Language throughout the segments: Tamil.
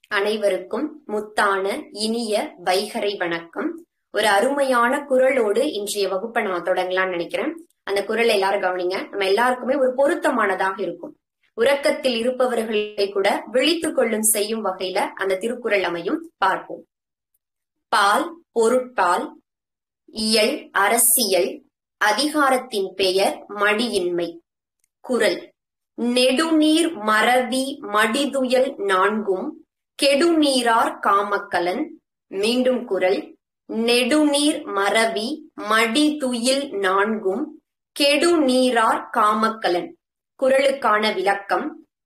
அனைவருக்கும் முத்தான இனிய வைகரை வணக்கம் ஒரு அருமையான குரலோடு இன்றைய வகுப்பை நான் தொடங்கலாம்னு நினைக்கிறேன் அந்த குரல் எல்லாரும் கவனிங்க நம்ம எல்லாருக்குமே ஒரு பொருத்தமானதாக இருக்கும் உறக்கத்தில் இருப்பவர்களை கூட விழித்துக் கொள்ளும் செய்யும் வகையில அந்த திருக்குறள் அமையும் பார்ப்போம் பால் பொருட்பால் இயல் அரசியல் அதிகாரத்தின் பெயர் மடியின்மை குரல் நெடுநீர் மறவி மடிதுயல் நான்கும் கெடுநீரார் காமக்கலன் மீண்டும் குரல் நெடுநீர் மறவி மடிதுயில் நான்கும் கெடுநீரார் காமக்கலன் குரலுக்கான விளக்கம்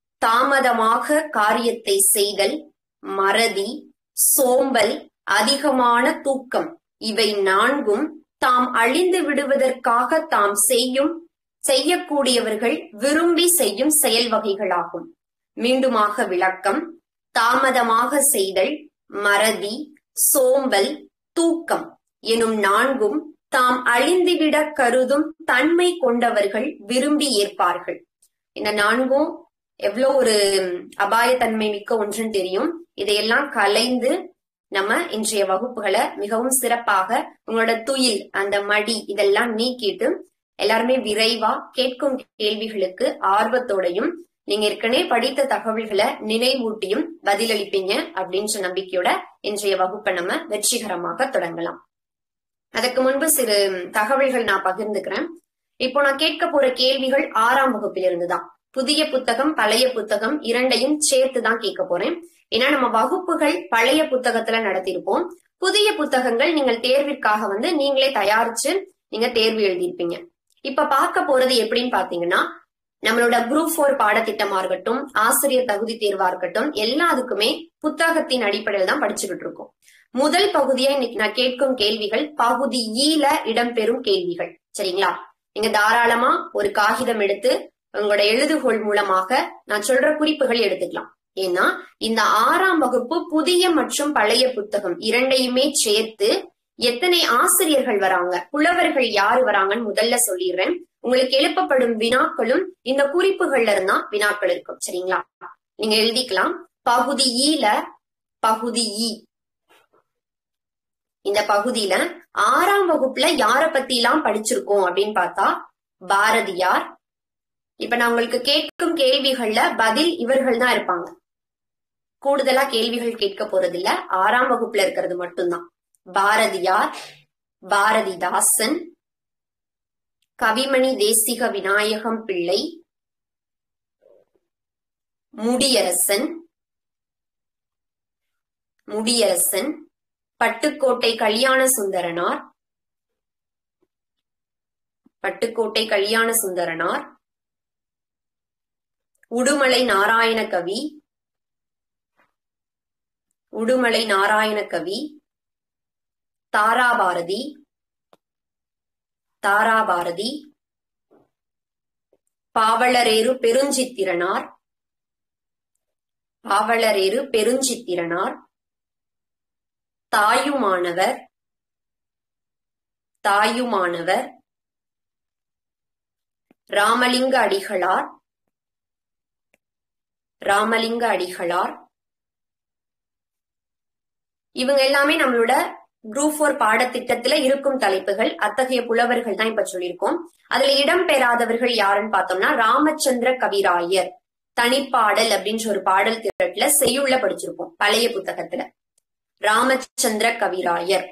தாமதமாக காரியத்தை செய்தல் மறதி சோம்பல் அதிகமான தூக்கம் இவை நான்கும் தாம் அழிந்து விடுவதற்காக தாம் செய்யும் செய்யக்கூடியவர்கள் விரும்பி செய்யும் செயல் வகைகளாகும் மீண்டுமாக விளக்கம் தாமதமாக செய்தல் மறதி சோம்பல் தூக்கம் எனும் நான்கும் தாம் அழிந்துவிட கருதும் தன்மை கொண்டவர்கள் விரும்பி ஏற்பார்கள் இந்த நான்கும் எவ்வளவு ஒரு அபாயத்தன்மை மிக்க ஒன்றுன்னு தெரியும் இதையெல்லாம் கலைந்து நம்ம இன்றைய வகுப்புகளை மிகவும் சிறப்பாக உங்களோட துயில் அந்த மடி இதெல்லாம் நீக்கிட்டு எல்லாருமே விரைவா கேட்கும் கேள்விகளுக்கு ஆர்வத்தோடையும் நீங்க ஏற்கனவே படித்த தகவல்களை நினைவூட்டியும் பதிலளிப்பீங்க அப்படின்ற நம்பிக்கையோட இன்றைய வகுப்பை நம்ம வெற்றிகரமாக தொடங்கலாம் அதற்கு முன்பு சிறு தகவல்கள் நான் பகிர்ந்துக்கிறேன் இப்போ நான் கேட்க போற கேள்விகள் ஆறாம் வகுப்பிலிருந்து தான் புதிய புத்தகம் பழைய புத்தகம் இரண்டையும் சேர்த்து தான் கேட்க போறேன் ஏன்னா நம்ம வகுப்புகள் பழைய புத்தகத்துல நடத்திருப்போம் புதிய புத்தகங்கள் நீங்கள் தேர்விற்காக வந்து நீங்களே தயாரிச்சு நீங்க தேர்வு எழுதியிருப்பீங்க இப்ப பார்க்க போறது எப்படின்னு பாத்தீங்கன்னா நம்மளோட குரூப் ஃபோர் பாடத்திட்டமா இருக்கட்டும் ஆசிரியர் தகுதி தேர்வா இருக்கட்டும் எல்லாத்துக்குமே புத்தகத்தின் அடிப்படையில் தான் படிச்சுக்கிட்டு இருக்கோம் முதல் பகுதியா இன்னைக்கு நான் கேட்கும் கேள்விகள் பகுதி ஈல இடம்பெறும் கேள்விகள் சரிங்களா நீங்க தாராளமா ஒரு காகிதம் எடுத்து உங்களோட எழுதுகோள் மூலமாக நான் சொல்ற குறிப்புகள் எடுத்துக்கலாம் ஏன்னா இந்த ஆறாம் வகுப்பு புதிய மற்றும் பழைய புத்தகம் இரண்டையுமே சேர்த்து எத்தனை ஆசிரியர்கள் வராங்க புலவர்கள் யாரு வராங்கன்னு முதல்ல சொல்லிடுறேன் உங்களுக்கு எழுப்பப்படும் வினாக்களும் இந்த குறிப்புகள்ல இருந்தா வினாக்கள் இருக்கும் சரிங்களா நீங்க எழுதிக்கலாம் பகுதி ஈல பகுதி ஈ இந்த பகுதியில ஆறாம் வகுப்புல யார பத்தி எல்லாம் படிச்சிருக்கோம் அப்படின்னு பார்த்தா பாரதியார் இப்ப நான் உங்களுக்கு கேட்கும் கேள்விகள்ல பதில் இவர்கள் தான் இருப்பாங்க கூடுதலா கேள்விகள் கேட்க போறது இல்ல ஆறாம் வகுப்புல இருக்கிறது மட்டும்தான் பாரதியார் பாரதிதாசன் கவிமணி தேசிக விநாயகம் பிள்ளை முடியரசன் முடியரசன் பட்டுக்கோட்டை கல்யாண சுந்தரனார் பட்டுக்கோட்டை கல்யாண சுந்தரனார் உடுமலை நாராயண கவி உடுமலை நாராயண கவி தாராபாரதி தாராபாரதி பாவலரேறு பெருஞ்சித்திரனார் பாவலரேறு பெருஞ்சித்திரனார் தாயுமானவர் தாயுமானவர் ராமலிங்க அடிகளார் ராமலிங்க அடிகளார் இவங்க எல்லாமே நம்மளோட குரூப் ஃபோர் பாடத்திட்டத்துல இருக்கும் தலைப்புகள் அத்தகைய புலவர்கள் தான் இப்ப சொல்லியிருக்கோம் அதுல இடம் பெறாதவர்கள் யாருன்னு பார்த்தோம்னா ராமச்சந்திர கவிராயர் தனிப்பாடல் அப்படின்ற ஒரு பாடல் திரட்டுல செய்யுள்ள படிச்சிருப்போம் பழைய புத்தகத்துல ராமச்சந்திர கவிராயர்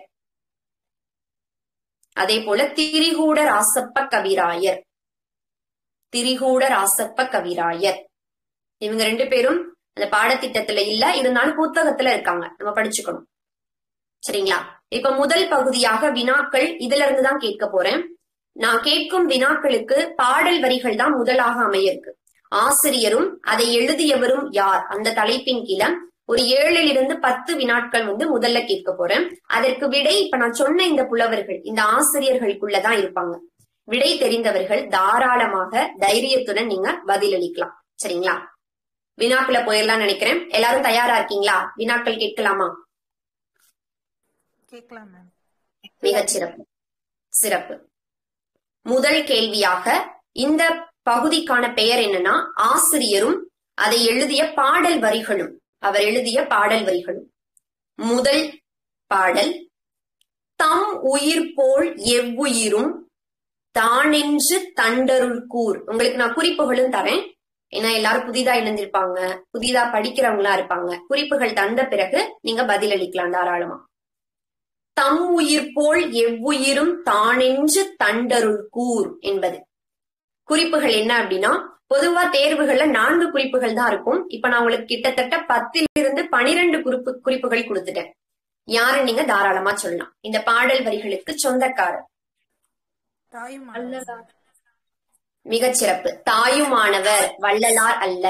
அதே போல திரிகூட ராசப்ப கவிராயர் திரிகூட ராசப்ப கவிராயர் இவங்க ரெண்டு பேரும் அந்த பாடத்திட்டத்துல இல்ல இருந்தாலும் புத்தகத்துல இருக்காங்க நம்ம படிச்சுக்கணும் சரிங்களா இப்ப முதல் பகுதியாக வினாக்கள் இதுல இருந்து தான் கேட்க போறேன் நான் கேட்கும் வினாக்களுக்கு பாடல் வரிகள் தான் முதலாக அமைய இருக்கு ஆசிரியரும் அதை எழுதியவரும் யார் அந்த தலைப்பின் கீழே ஒரு ஏழில் இருந்து பத்து வினாட்கள் வந்து முதல்ல கேட்க போறேன் அதற்கு விடை இப்ப நான் சொன்ன இந்த புலவர்கள் இந்த ஆசிரியர்களுக்குள்ளதான் இருப்பாங்க விடை தெரிந்தவர்கள் தாராளமாக தைரியத்துடன் நீங்க பதிலளிக்கலாம் சரிங்களா வினாக்குள்ள போயிடலாம் நினைக்கிறேன் எல்லாரும் தயாரா இருக்கீங்களா வினாக்கள் கேட்கலாமா கேட்கலாம் மேம் மிகச் சிறப்பு சிறப்பு முதல் கேள்வியாக இந்த பகுதிக்கான பெயர் என்னன்னா ஆசிரியரும் அதை எழுதிய பாடல் வரிகளும் அவர் எழுதிய பாடல் வரிகளும் முதல் பாடல் தம் உயிர் போல் எவ்வுயிரும் தானென்று தண்டருள் கூர் உங்களுக்கு நான் குறிப்புகளும் தரேன் ஏன்னா எல்லாரும் புதிதா இணைந்திருப்பாங்க புதிதா படிக்கிறவங்களா இருப்பாங்க குறிப்புகள் தந்த பிறகு நீங்க பதிலளிக்கலாம் தாராளமா தம் உயிர் போல் எவ்வுயிரும் தானென்று தண்டருள் கூர் என்பது குறிப்புகள் என்ன அப்படின்னா பொதுவா தேர்வுகள்ல நான்கு குறிப்புகள் தான் இருக்கும் இப்ப நான் உங்களுக்கு கிட்டத்தட்ட பத்திலிருந்து பனிரெண்டு குறிப்பு குறிப்புகள் கொடுத்துட்டேன் யாரு நீங்க தாராளமா சொல்லலாம் இந்த பாடல் வரிகளுக்கு சொந்தக்காரர் தாயும் அல்லதார் மிகச் சிறப்பு தாயுமானவர் வள்ளலார் அல்ல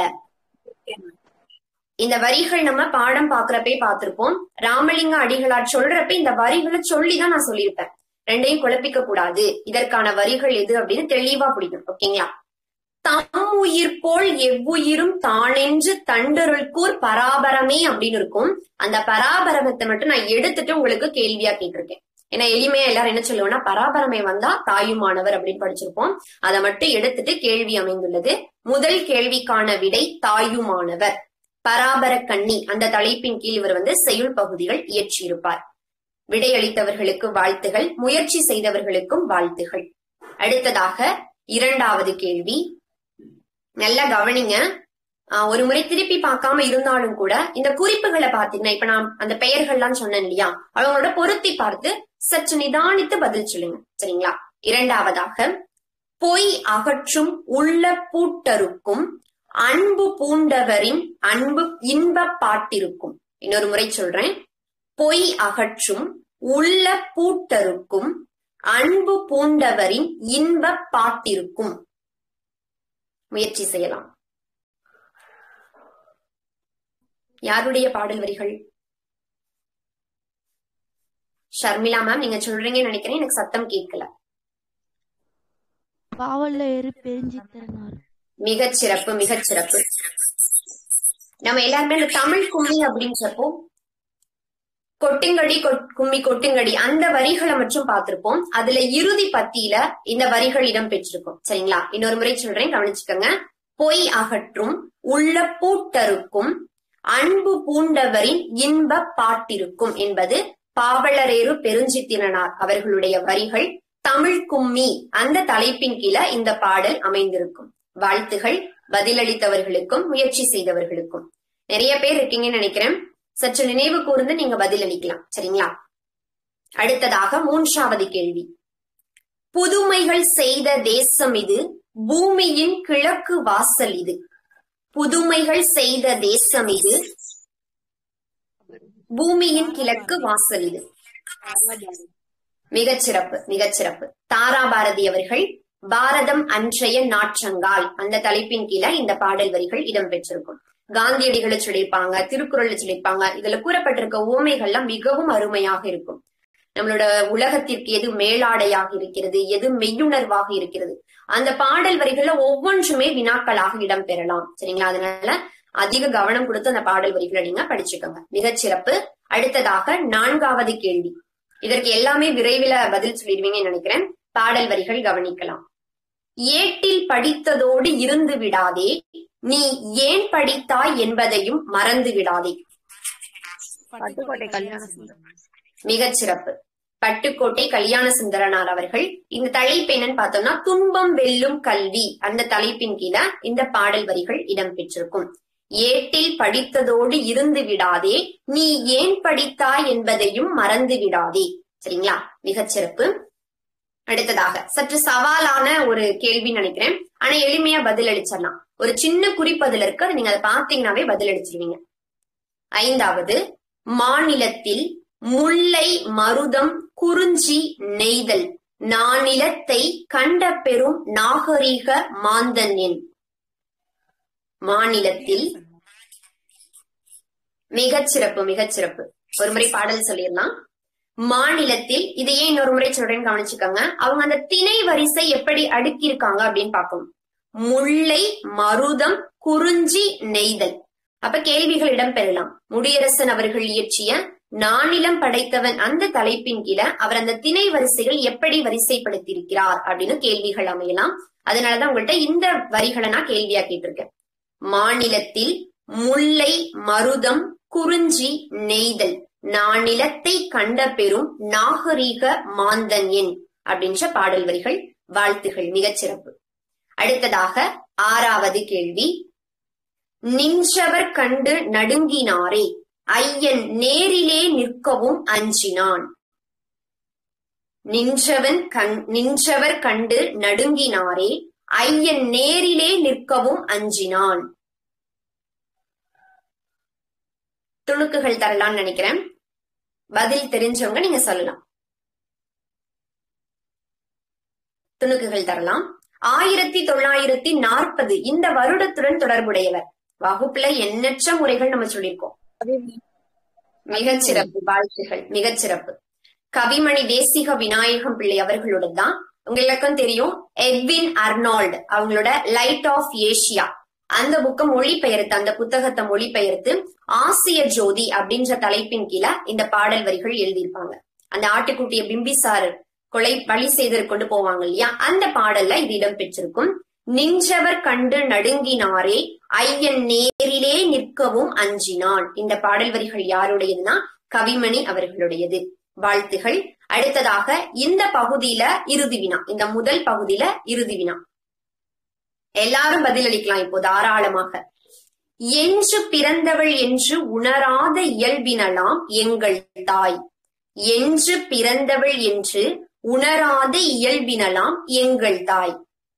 இந்த வரிகள் நம்ம பாடம் பாக்குறப்பே பார்த்திருப்போம் ராமலிங்க அடிகளார் சொல்றப்ப இந்த வரிகளை சொல்லிதான் நான் சொல்லியிருப்பேன் ரெண்டையும் குழப்பிக்க கூடாது இதற்கான வரிகள் எது அப்படின்னு தெளிவா பிடிக்கும் ஓகேங்களா தம் உயிர் போல் எவ்வுயிரும் தானென்று தண்டருள்கூர் பராபரமே அப்படின்னு இருக்கும் அந்த பராபரமத்தை மட்டும் நான் எடுத்துட்டு உங்களுக்கு கேள்வியா கேட்டிருக்கேன் ஏன்னா எளிமையா எல்லாரும் என்ன சொல்லுவோம்னா பராபரமை வந்தா தாயுமானவர் அப்படின்னு படிச்சிருப்போம் அதை மட்டும் எடுத்துட்டு கேள்வி அமைந்துள்ளது முதல் கேள்விக்கான விடை தாயுமானவர் பராபர கண்ணி அந்த தலைப்பின் கீழ் இவர் வந்து செய்யுள் பகுதிகள் இயற்றியிருப்பார் விடையளித்தவர்களுக்கு வாழ்த்துகள் முயற்சி செய்தவர்களுக்கும் வாழ்த்துகள் அடுத்ததாக இரண்டாவது கேள்வி நல்லா கவனிங்க ஆஹ் ஒரு முறை திருப்பி பார்க்காம இருந்தாலும் கூட இந்த குறிப்புகளை பார்த்தீங்கன்னா இப்ப நான் அந்த பெயர்கள்லாம் சொன்னேன் இல்லையா அவங்களோட பொருத்தி பார்த்து சற்று நிதானித்து பதில் சொல்லுங்க சரிங்களா இரண்டாவதாக பொய் அகற்றும் உள்ள பூட்டருக்கும் அன்பு பூண்டவரின் அன்பு இன்ப பாட்டிருக்கும் இன்னொரு முறை சொல்றேன் பொய் அகற்றும் உள்ள பூட்டருக்கும் அன்பு பூண்டவரின் இன்ப பாட்டிருக்கும் முயற்சி செய்யலாம் யாருடைய பாடல் வரிகள் ஷர்மிளா மேம் நீங்க சொல்றீங்கன்னு நினைக்கிறேன் எனக்கு சத்தம் கேட்கல பாவல்ல ஏறி பெருஞ்சித்திரனார் மிகச் சிறப்பு மிகச் சிறப்பு நம்ம எல்லாருமே இந்த தமிழ் கும்மி அப்படின்றப்போ கொட்டுங்கடி கொட்- கும்மி கொட்டுங்கடி அந்த வரிகளை மட்டும் பார்த்திருப்போம் அதுல இறுதி பத்தியில இந்த வரிகள் இடம் பெற்றிருக்கும் சரிங்களா இன்னொரு முறை சொல்றேன் கவனிச்சுக்கோங்க பொய் அகற்றும் உள்ள பூட்டருக்கும் அன்பு பூண்டவரின் இன்ப பாட்டிருக்கும் என்பது பாவலரேறு பெருஞ்சித்திரனார் அவர்களுடைய வரிகள் தமிழ் கும்மி அந்த தலைப்பின் கீழே இந்த பாடல் அமைந்திருக்கும் வாழ்த்துகள் பதிலளித்தவர்களுக்கும் முயற்சி செய்தவர்களுக்கும் நிறைய பேர் இருக்கீங்கன்னு நினைக்கிறேன் சற்று நினைவு கூர்ந்து நீங்க பதிலளிக்கலாம் சரிங்களா அடுத்ததாக மூன்றாவது கேள்வி புதுமைகள் செய்த தேசம் இது பூமியின் கிழக்கு வாசல் இது புதுமைகள் செய்த தேசம் இது பூமியின் கிழக்கு வாசல் இது மிகச் சிறப்பு மிகச் சிறப்பு தாரா பாரதி அவர்கள் பாரதம் அன்றைய நாற்றங்கால் அந்த தலைப்பின் கீழே இந்த பாடல் வரிகள் இடம்பெற்றிருக்கும் காந்தியடிகளை சொல்லியிருப்பாங்க திருக்குறளை சொல்லியிருப்பாங்க இதுல கூறப்பட்டிருக்க உவமைகள்லாம் மிகவும் அருமையாக இருக்கும் நம்மளோட உலகத்திற்கு எது மேலாடையாக இருக்கிறது எது மெய்யுணர்வாக இருக்கிறது அந்த பாடல் வரிகள்ல ஒவ்வொன்றுமே வினாக்களாக இடம்பெறலாம் சரிங்களா அதனால அதிக கவனம் கொடுத்து அந்த பாடல் வரிகளை நீங்க படிச்சுக்கோங்க மிகச் சிறப்பு அடுத்ததாக நான்காவது கேள்வி இதற்கு எல்லாமே விரைவில் பதில் சொல்லிடுவீங்கன்னு நினைக்கிறேன் பாடல் வரிகள் கவனிக்கலாம் ஏட்டில் படித்ததோடு இருந்து விடாதே நீ ஏன் படித்தாய் என்பதையும் மறந்து விடாதே பட்டுக்கோட்டை கல்யாண சுந்தரம் மிகச் சிறப்பு பட்டுக்கோட்டை கல்யாண சுந்தரனார் அவர்கள் இந்த தலைப்பு என்னன்னு பார்த்தோம்னா துன்பம் வெல்லும் கல்வி அந்த தலைப்பின் கீழே இந்த பாடல் வரிகள் இடம்பெற்றிருக்கும் ஏட்டில் படித்ததோடு இருந்து விடாதே நீ ஏன் படித்தாய் என்பதையும் மறந்து விடாதே சரிங்களா மிகச் சிறப்பு அடுத்ததாக சற்று சவாலான ஒரு கேள்வி நினைக்கிறேன் ஆனா எளிமையா பதில் அளிச்சிடலாம் ஒரு சின்ன குறிப்பு அதுல இருக்கு அதை நீங்க அதை பார்த்தீங்கன்னாவே பதில் அளிச்சிருவீங்க ஐந்தாவது மாநிலத்தில் முல்லை மருதம் குறிஞ்சி நெய்தல் நானிலத்தை கண்ட பெரும் நாகரீக மாந்தன் என் மாநிலத்தில் மிகச் சிறப்பு மிகச் சிறப்பு ஒரு முறை பாடல் சொல்லிடலாம் மாநிலத்தில் இதையே இன்னொரு முறை சொல்றேன்னு கவனிச்சுக்கோங்க அவங்க அந்த திணை வரிசை எப்படி அடுக்கி இருக்காங்க அப்படின்னு பார்க்கணும் முல்லை மருதம் குறிஞ்சி நெய்தல் அப்ப கேள்விகள் இடம்பெறலாம் முடியரசன் அவர்கள் இயற்றிய நானிலம் படைத்தவன் அந்த தலைப்பின் கீழே அவர் அந்த திணை வரிசைகள் எப்படி வரிசைப்படுத்தியிருக்கிறார் அப்படின்னு கேள்விகள் அமையலாம் அதனாலதான் உங்கள்கிட்ட இந்த வரிகளை நான் கேள்வியா கேட்டிருக்கேன் மாநிலத்தில் முல்லை மருதம் குறிஞ்சி நெய்தல் நானிலத்தை கண்ட பெரும் நாகரீக மாந்தன் என் அப்படின்ற பாடல் வரிகள் வாழ்த்துகள் மிகச்சிறப்பு அடுத்ததாக ஆறாவது கேள்வி நின்றவர் கண்டு நடுங்கினாரே ஐயன் நேரிலே நிற்கவும் அஞ்சினான் நின்றவன் கண் நின்றவர் கண்டு நடுங்கினாரே ஐயன் நேரிலே நிற்கவும் அஞ்சினான் துணுக்குகள் தரலாம்னு நினைக்கிறேன் பதில் தெரிஞ்சவங்க நீங்க சொல்லலாம் துணுக்குகள் தரலாம் ஆயிரத்தி தொள்ளாயிரத்தி நாற்பது இந்த வருடத்துடன் தொடர்புடையவர் வகுப்புல எண்ணற்ற முறைகள் நம்ம சொல்லியிருக்கோம் மிகச்சிறப்பு வாழ்த்துகள் மிகச்சிறப்பு கவிமணி தேசிக விநாயகம் பிள்ளை அவர்களோட தான் உங்களுக்கும் தெரியும் எட்வின் அர்னால்டு அவங்களோட லைட் ஆஃப் ஏஷியா அந்த புக்கை மொழிபெயர்த்து அந்த புத்தகத்தை மொழிபெயர்த்து ஆசிய ஜோதி அப்படின்ற தலைப்பின் கீழே இந்த பாடல் வரிகள் எழுதியிருப்பாங்க அந்த ஆட்டுக்குட்டிய பிம்பிசார் கொலை பலி செய்தர் கொண்டு போவாங்க இல்லையா அந்த பாடல்ல இது இடம்பெற்றிருக்கும் நின்றவர் கண்டு நடுங்கினாரே ஐயன் நேரிலே நிற்கவும் அஞ்சினான் இந்த பாடல் வரிகள் யாருடையதுன்னா கவிமணி அவர்களுடையது வாழ்த்துகள் அடுத்ததாக இந்த பகுதியில இறுதி வினா இந்த முதல் பகுதியில இறுதி வினா எல்லாரும் பதிலளிக்கலாம் இப்போ தாராளமாக என்று பிறந்தவள் என்று உணராத இயல்பினலாம் எங்கள் தாய் என்று பிறந்தவள் என்று உணராத இயல்பினலாம் எங்கள் தாய்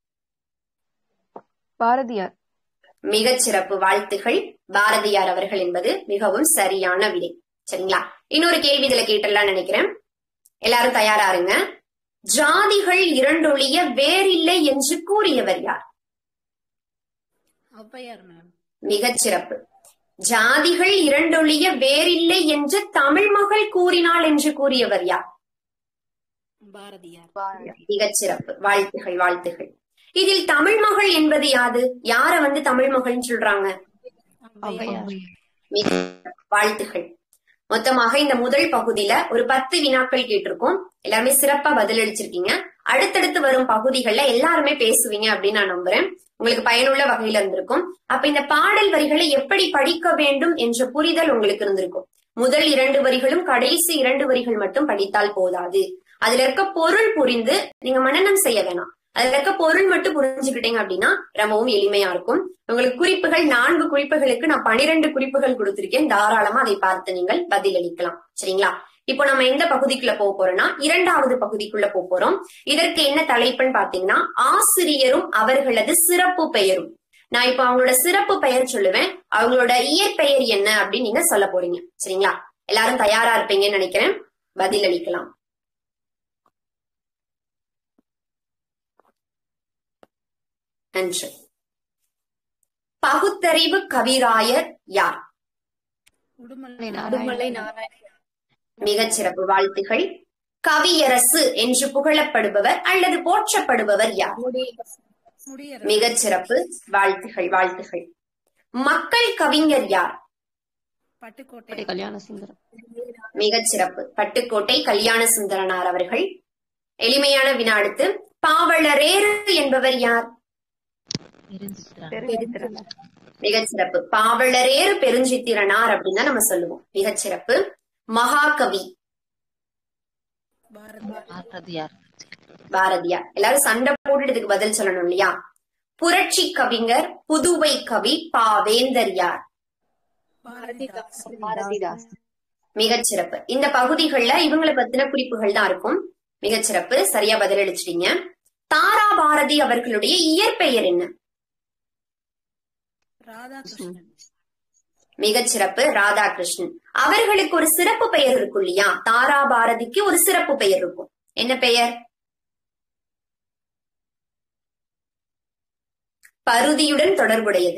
பாரதியார் மிகச் சிறப்பு வாழ்த்துகள் பாரதியார் அவர்கள் என்பது மிகவும் சரியான விடை சரிங்களா இன்னொரு கேள்வி இதுல கேட்டலாம் நினைக்கிறேன் எல்லாரும் தயாரா இருங்க ஜாதிகள் இரண்டொழிய வேறில்லை என்று கூறியவர் யார் ஔவையார் மேம் மிகச் சிறப்பு ஜாதிகள் இரண்டொழிய வேறில்லை என்று தமிழ் மகள் கூறினாள் என்று கூறியவர் யார் பாரதியார் மிகச் சிறப்பு வாழ்த்துகள் வாழ்த்துகள் இதில் தமிழ் மகள் என்பது யாது யார வந்து தமிழ் மகள்னு சொல்றாங்க ஔவையார் மிக வாழ்த்துகள் மொத்தமாக இந்த முதல் பகுதியில ஒரு பத்து வினாக்கள் கேட்டிருக்கோம் எல்லாருமே சிறப்பா பதிலளிச்சிருக்கீங்க அடுத்தடுத்து வரும் பகுதிகள்ல எல்லாருமே பேசுவீங்க அப்படின்னு நான் நம்புறேன் உங்களுக்கு பயனுள்ள வகையில இருந்திருக்கும் அப்ப இந்த பாடல் வரிகளை எப்படி படிக்க வேண்டும் என்ற புரிதல் உங்களுக்கு இருந்திருக்கும் முதல் இரண்டு வரிகளும் கடைசி இரண்டு வரிகள் மட்டும் படித்தால் போதாது அதுல இருக்க பொருள் புரிந்து நீங்க மனனம் செய்ய வேணாம் அதுல இருக்க பொருள் மட்டும் புரிஞ்சுக்கிட்டீங்க அப்படின்னா ரொம்பவும் எளிமையா இருக்கும் உங்களுக்கு குறிப்புகள் நான்கு குறிப்புகளுக்கு நான் பனிரெண்டு குறிப்புகள் கொடுத்திருக்கேன் தாராளமா அதை பார்த்து நீங்கள் பதிலளிக்கலாம் சரிங்களா இப்போ நம்ம எந்த பகுதிக்குள்ள போக போறோம்னா இரண்டாவது பகுதிக்குள்ள போக போறோம் இதற்கு என்ன தலைப்புன்னு பாத்தீங்கன்னா ஆசிரியரும் அவர்களது சிறப்பு பெயரும் நான் இப்ப அவங்களோட சிறப்பு பெயர் சொல்லுவேன் அவங்களோட இயற்பெயர் என்ன அப்படின்னு நீங்க சொல்ல போறீங்க சரிங்களா எல்லாரும் தயாரா இருப்பீங்கன்னு நினைக்கிறேன் பதில் அளிக்கலாம் நன்றி பகுத்தறிவு கவிராயர் யார் உடுமலை உடுமலை மிகச் சிறப்பு வாழ்த்துகள் கவியரசு என்று புகழப்படுபவர் அல்லது போற்றப்படுபவர் யார் முடியரசு மிகச் சிறப்பு வாழ்த்துகள் வாழ்த்துகள் மக்கள் கவிஞர் யார் பட்டுக்கோட்டை கல்யாண சுந்தரம் மிகச் சிறப்பு பட்டுக்கோட்டை கல்யாண சுந்தரனார் அவர்கள் எளிமையான வினா அடுத்து பாவலரேறு என்பவர் யார் மிகச் சிறப்பு பாவலரேறு பெருஞ்சித்திரனார் அப்படின்னு தான் நம்ம சொல்லுவோம் மிகச் சிறப்பு மகாகவி பாரதியார் பாரதியார் பாரதியார் எல்லாரும் சண்டை போட்டுட்டு இதுக்கு பதில் சொல்லணும் இல்லையா புரட்சி கவிஞர் புதுவை கவி பாவேந்தர் யார் பாரதிதாசன் பாரதிதாஸ் மிகச் சிறப்பு இந்த பகுதிகள்ல இவங்களை பத்தின குறிப்புகள் தான் இருக்கும் மிகச் சிறப்பு சரியா பதிலளிச்சிட்டீங்க தாரா பாரதி அவர்களுடைய இயற்பெயர் என்ன ராதாகிருஷ்ணன் மிகச் சிறப்பு ராதாகிருஷ்ணன் அவர்களுக்கு ஒரு சிறப்பு பெயர் இருக்கும் இல்லையா தாரா பாரதிக்கு ஒரு சிறப்பு பெயர் இருக்கும் என்ன பெயர் பருதியுடன் தொடர்புடையது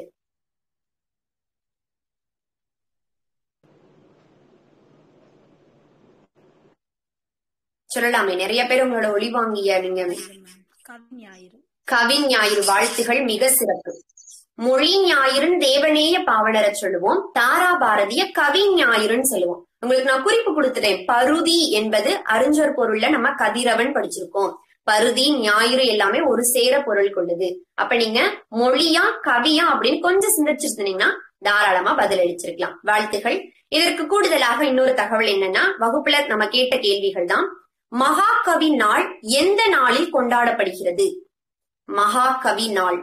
சொல்லலாமே நிறைய பேர் உங்களோட ஒளிவாங்கிய நீங்க கவிஞாயிறு கவி ஞாயிறு வாழ்த்துகள் மிக சிறப்பு மொழி ஞாயிறுன்னு தேவநேய பாவலரை சொல்லுவோம் தாரா பாரதிய கவி ஞாயிறுன்னு சொல்லுவோம் உங்களுக்கு நான் குறிப்பு கொடுத்துட்டேன் பருதி என்பது அறிஞர் பொருள்ல நம்ம கதிரவன் படிச்சிருக்கோம் பருதி ஞாயிறு எல்லாமே ஒரு சேர பொருள் கொண்டது அப்ப நீங்க மொழியா கவியா அப்படின்னு கொஞ்சம் சிந்திச்சிருந்தீங்கன்னா தாராளமா பதில் அளிச்சிருக்கலாம் வாழ்த்துகள் இதற்கு கூடுதலாக இன்னொரு தகவல் என்னன்னா வகுப்புல நம்ம கேட்ட கேள்விகள் தான் மகாகவி நாள் எந்த நாளில் கொண்டாடப்படுகிறது மகாகவி நாள்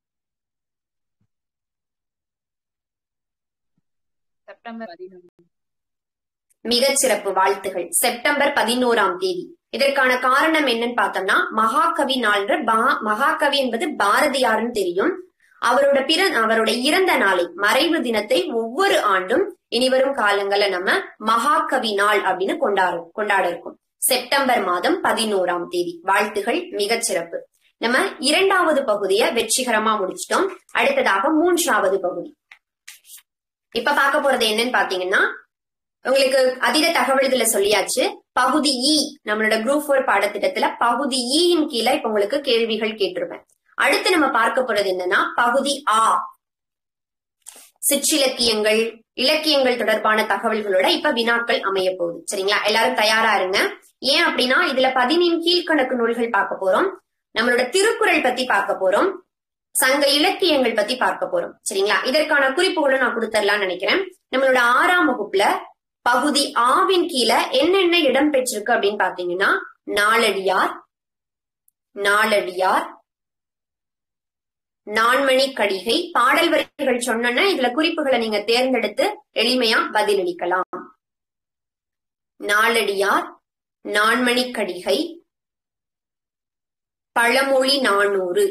செப்டம்பர் பதினொன்று மிகச் சிறப்பு வாழ்த்துகள் செப்டம்பர் பதினோராம் தேதி இதற்கான காரணம் என்னன்னு பார்த்தோம்னா மகாகவி நாள்ன்ற பா- மகாகவி என்பது பாரதியார்னு தெரியும் அவரோட பிற அவரோட இறந்த நாளை மறைவு தினத்தை ஒவ்வொரு ஆண்டும் இனிவரும் காலங்கள்ல நம்ம மகாகவி நாள் அப்படின்னு கொண்டாடு கொண்டாட இருக்கோம் செப்டம்பர் மாதம் பதினோராம் தேதி வாழ்த்துகள் மிகச் சிறப்பு நம்ம இரண்டாவது பகுதியை வெற்றிகரமா முடிச்சிட்டோம் அடுத்ததாக மூன்றாவது பகுதி இப்ப பார்க்க போறது என்னன்னு பாத்தீங்கன்னா உங்களுக்கு அதீத தகவல் இதுல சொல்லியாச்சு பகுதி இ நம்மளோட குரூப் ஃபோர் பாடத்திட்டத்துல பகுதி E யின் கீழே இப்ப உங்களுக்கு கேள்விகள் கேட்டிருப்பேன் அடுத்து நம்ம பார்க்க போறது என்னன்னா பகுதி ஆ சிற்றிலக்கியங்கள் இலக்கியங்கள் தொடர்பான தகவல்களோட இப்ப வினாக்கள் அமைய போகுது சரிங்களா எல்லாரும் தயாரா இருங்க ஏன் அப்படின்னா இதுல பதினின் கீழ்கணக்கு நூல்கள் பார்க்க போறோம் நம்மளோட திருக்குறள் பத்தி பார்க்க போறோம் சங்க இலக்கியங்கள் பத்தி பார்க்க போறோம் சரிங்களா இதற்கான குறிப்புகளும் நான் கொடுத்துடலாம்னு நினைக்கிறேன் நம்மளோட ஆறாம் வகுப்புல பகுதி ஆவின் கீழே என்னென்ன இடம் பெற்றிருக்கு அப்படின்னு பாத்தீங்கன்னா நாலடியார் நாலடியார் நான்மணி கடிகை பாடல் வரிகள் சொன்னோன்னா இதுல குறிப்புகளை நீங்க தேர்ந்தெடுத்து எளிமையா பதிலளிக்கலாம் நாலடியார் நான்மணி கடிகை பழமொழி நானூறு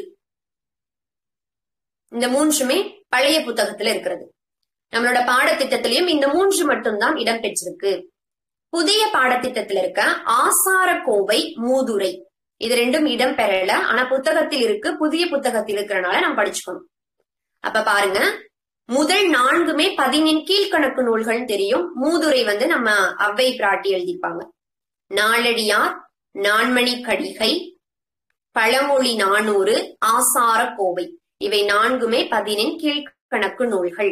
இந்த மூன்றுமே பழைய புத்தகத்துல இருக்கிறது நம்மளோட பாடத்திட்டத்திலையும் இந்த மூன்று மட்டும்தான் இடம் பெற்றிருக்கு புதிய பாடத்திட்டத்துல இருக்க ஆசார கோவை மூதுரை இது ரெண்டும் இடம் பெறல ஆனா புத்தகத்தில் இருக்கு புதிய புத்தகத்தில் இருக்கிறனால நம்ம படிச்சுக்கணும் அப்ப பாருங்க முதல் நான்குமே பதினின் கீழ்கணக்கு நூல்கள் தெரியும் மூதுரை வந்து நம்ம அவ்வை பிராட்டி எழுதிப்பாங்க நாலடியார் நான்மணி கடிகை பழமொழி நானூறு ஆசார கோவை இவை நான்குமே பதினின் கீழ்கணக்கு நூல்கள்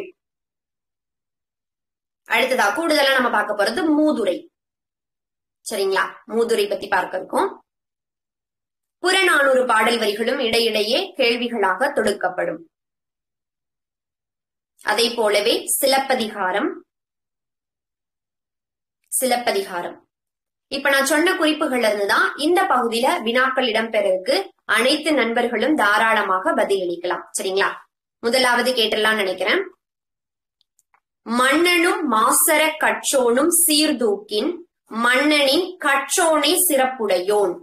அடுத்ததா கூடுதலா நம்ம பார்க்க போறது மூதுரை சரிங்களா மூதுரை பத்தி பார்க்க இருக்கோம் புறநானூறு பாடல் வரிகளும் இடையிடையே கேள்விகளாக தொடுக்கப்படும் அதை போலவே சிலப்பதிகாரம் சிலப்பதிகாரம் இப்ப நான் சொன்ன குறிப்புகள்ல இருந்துதான் இந்த பகுதியில வினாக்கள் இடம்பெறருக்கு அனைத்து நண்பர்களும் தாராளமாக பதிலளிக்கலாம் சரிங்களா முதலாவது கேட்டலாம் நினைக்கிறேன் மன்னனும் மாசர கற்றோனும் சீர்தூக்கின் மன்னனின் கற்றோனை சிறப்புடையோன்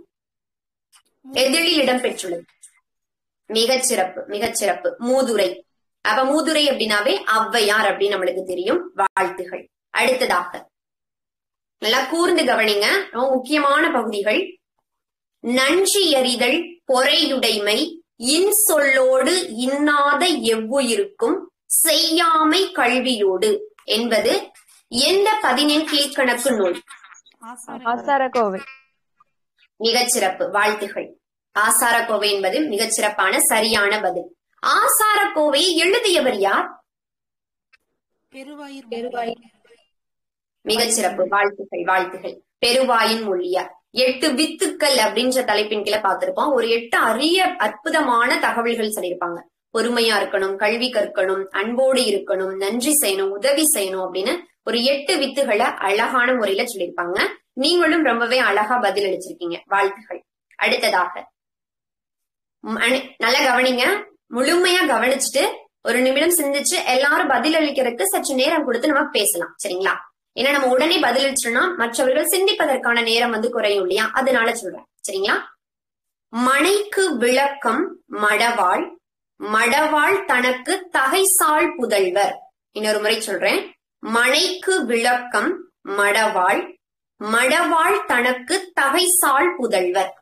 எதிரில் இடம்பெற்றுள்ளது மிகச் சிறப்பு மிகச் சிறப்பு மூதுரை அப்ப மூதுரை அப்படின்னாவே ஔவையார் அப்படின்னு நம்மளுக்கு தெரியும் வாழ்த்துகள் அடுத்ததாக நல்லா கூர்ந்து கவனிங்க ரொம்ப முக்கியமான பகுதிகள் நன்றி எறிதல் பொறையுடைமை இன் சொல்லோடு இன்னாத எவ்வுயிருக்கும் செய்யாமை கல்வியோடு என்பது எந்த பதினெண் கீழ்கணக்கு நூல் ஆசார ஆசாரக்கோவை மிகச் சிறப்பு வாழ்த்துகள் ஆசாரக்கோவை என்பது மிகச் சிறப்பான சரியான பதில் ஆசாரக்கோவையை எழுதியவர் யார் பெருவாயிர் பெருவாயிர். மிகச் சிறப்பு வாழ்த்துகள் வாழ்த்துகள் பெருவாயின் மொழியார் எட்டு வித்துக்கள் அப்படின்ற தலைப்பின் கீழே பார்த்திருப்போம் ஒரு எட்டு அரிய அற்புதமான தகவல்கள் சொல்லியிருப்பாங்க பொறுமையா இருக்கணும் கல்வி கற்கணும் அன்போடு இருக்கணும் நன்றி செய்யணும் உதவி செய்யணும் அப்படின்னு ஒரு எட்டு வித்துகளை அழகான முறையில சொல்லியிருப்பாங்க நீங்களும் ரொம்பவே அழகா பதில் அளிச்சிருக்கீங்க வாழ்த்துகள் அடுத்ததாக ம், அனி- நல்லா கவனிங்க முழுமையா கவனிச்சுட்டு ஒரு நிமிடம் சிந்திச்சு எல்லாரும் பதில் அளிக்கிறதுக்கு சற்று நேரம் கொடுத்து நம்ம பேசலாம் சரிங்களா ஏன்னா நம்ம உடனே பதிலளிச்சோம்னா மற்றவர்கள் சிந்திப்பதற்கான நேரம் வந்து குறையும் இல்லையா அதனால சொல்றேன் சரிங்களா மனைக்கு விளக்கம் மடவாள் மடவாள் தனக்கு தகைசால் புதல்வர் இன்னொரு முறை சொல்றேன் மனைக்கு விளக்கம் மடவாள் மடவாள் தனக்கு தகைசால் புதல்வர்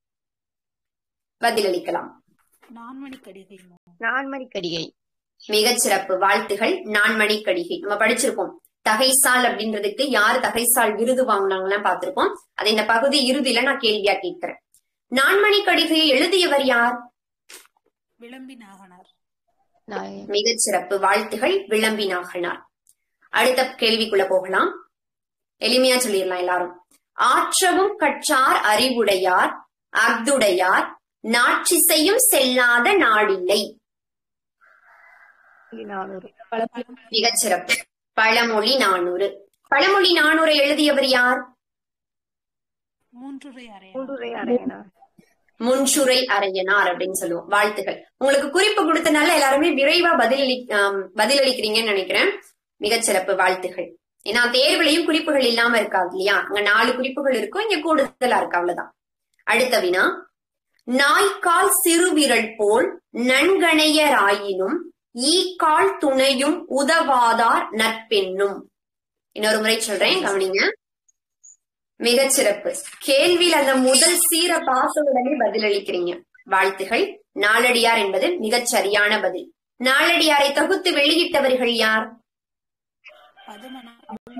பதிலளிக்கலாம் நான்மணி கடிகை நான்மணி கடிகை மிகச் சிறப்பு வாழ்த்துகள் நான்மணி கடிகை நம்ம படிச்சிருப்போம் தகைசால் அப்படின்றதுக்கு யார் தகைசால் விருது வாங்கினாங்கலாம் பார்த்திருப்போம் அதை இந்த பகுதி இறுதியில நான் கேள்வியா கேட்கிறேன் நான்மணி கடிகையை எழுதியவர் யார் விளம்பி நாகனார் நாயகன் மிகச் சிறப்பு வாழ்த்துகள் விளம்பினாகனார் அடுத்த கேள்விக்குள்ள போகலாம் எளிமையா சொல்லிடலாம் எல்லாரும் ஆற்றவும் கற்றார் அறிவுடையார் அஃதுடையார் நாற்றிசையும் செல்லாத நாடில்லை நானூறு மிகச்சிறப்பு பழமொழி நானூறு பழமொழி நானூரை எழுதியவர் யார் மூன்றுரை அறையனார் மூன்றுரை அறையனார் முன்சுரை அரையனார் அப்படின்னு சொல்லுவோம் வாழ்த்துக்கள் உங்களுக்கு குறிப்பு கொடுத்தனால எல்லாருமே விரைவா பதிலளி ஆம், பதிலளிக்கிறீங்கன்னு நினைக்கிறேன் மிகச்சிறப்பு வாழ்த்துகள் ஏன்னா தேர்வுலையும் குறிப்புகள் இல்லாம இருக்காது இல்லையா அங்க நாலு குறிப்புகள் இருக்கும் இங்க கூடுதலா இருக்கு அவ்வளவுதான் அடுத்த வினா நாய்க்கால் சிறுவிரல் போல் நன்கணையராயினும் ஈக்கால் துணையும் உதவாதார் நற்பெண்ணும் இன்னொரு முறை சொல்றேன் கவனிங்க மிகச்சிறப்பு கேள்வியில் அந்த முதல் சீர பார்த்த உடனே பதிலளிக்கிறீங்க வாழ்த்துகள் நாலடியார் என்பது மிகச் சரியான பதில் நாலடியாரை தொகுத்து வெளியிட்டவர்கள் யார் பதுமனார்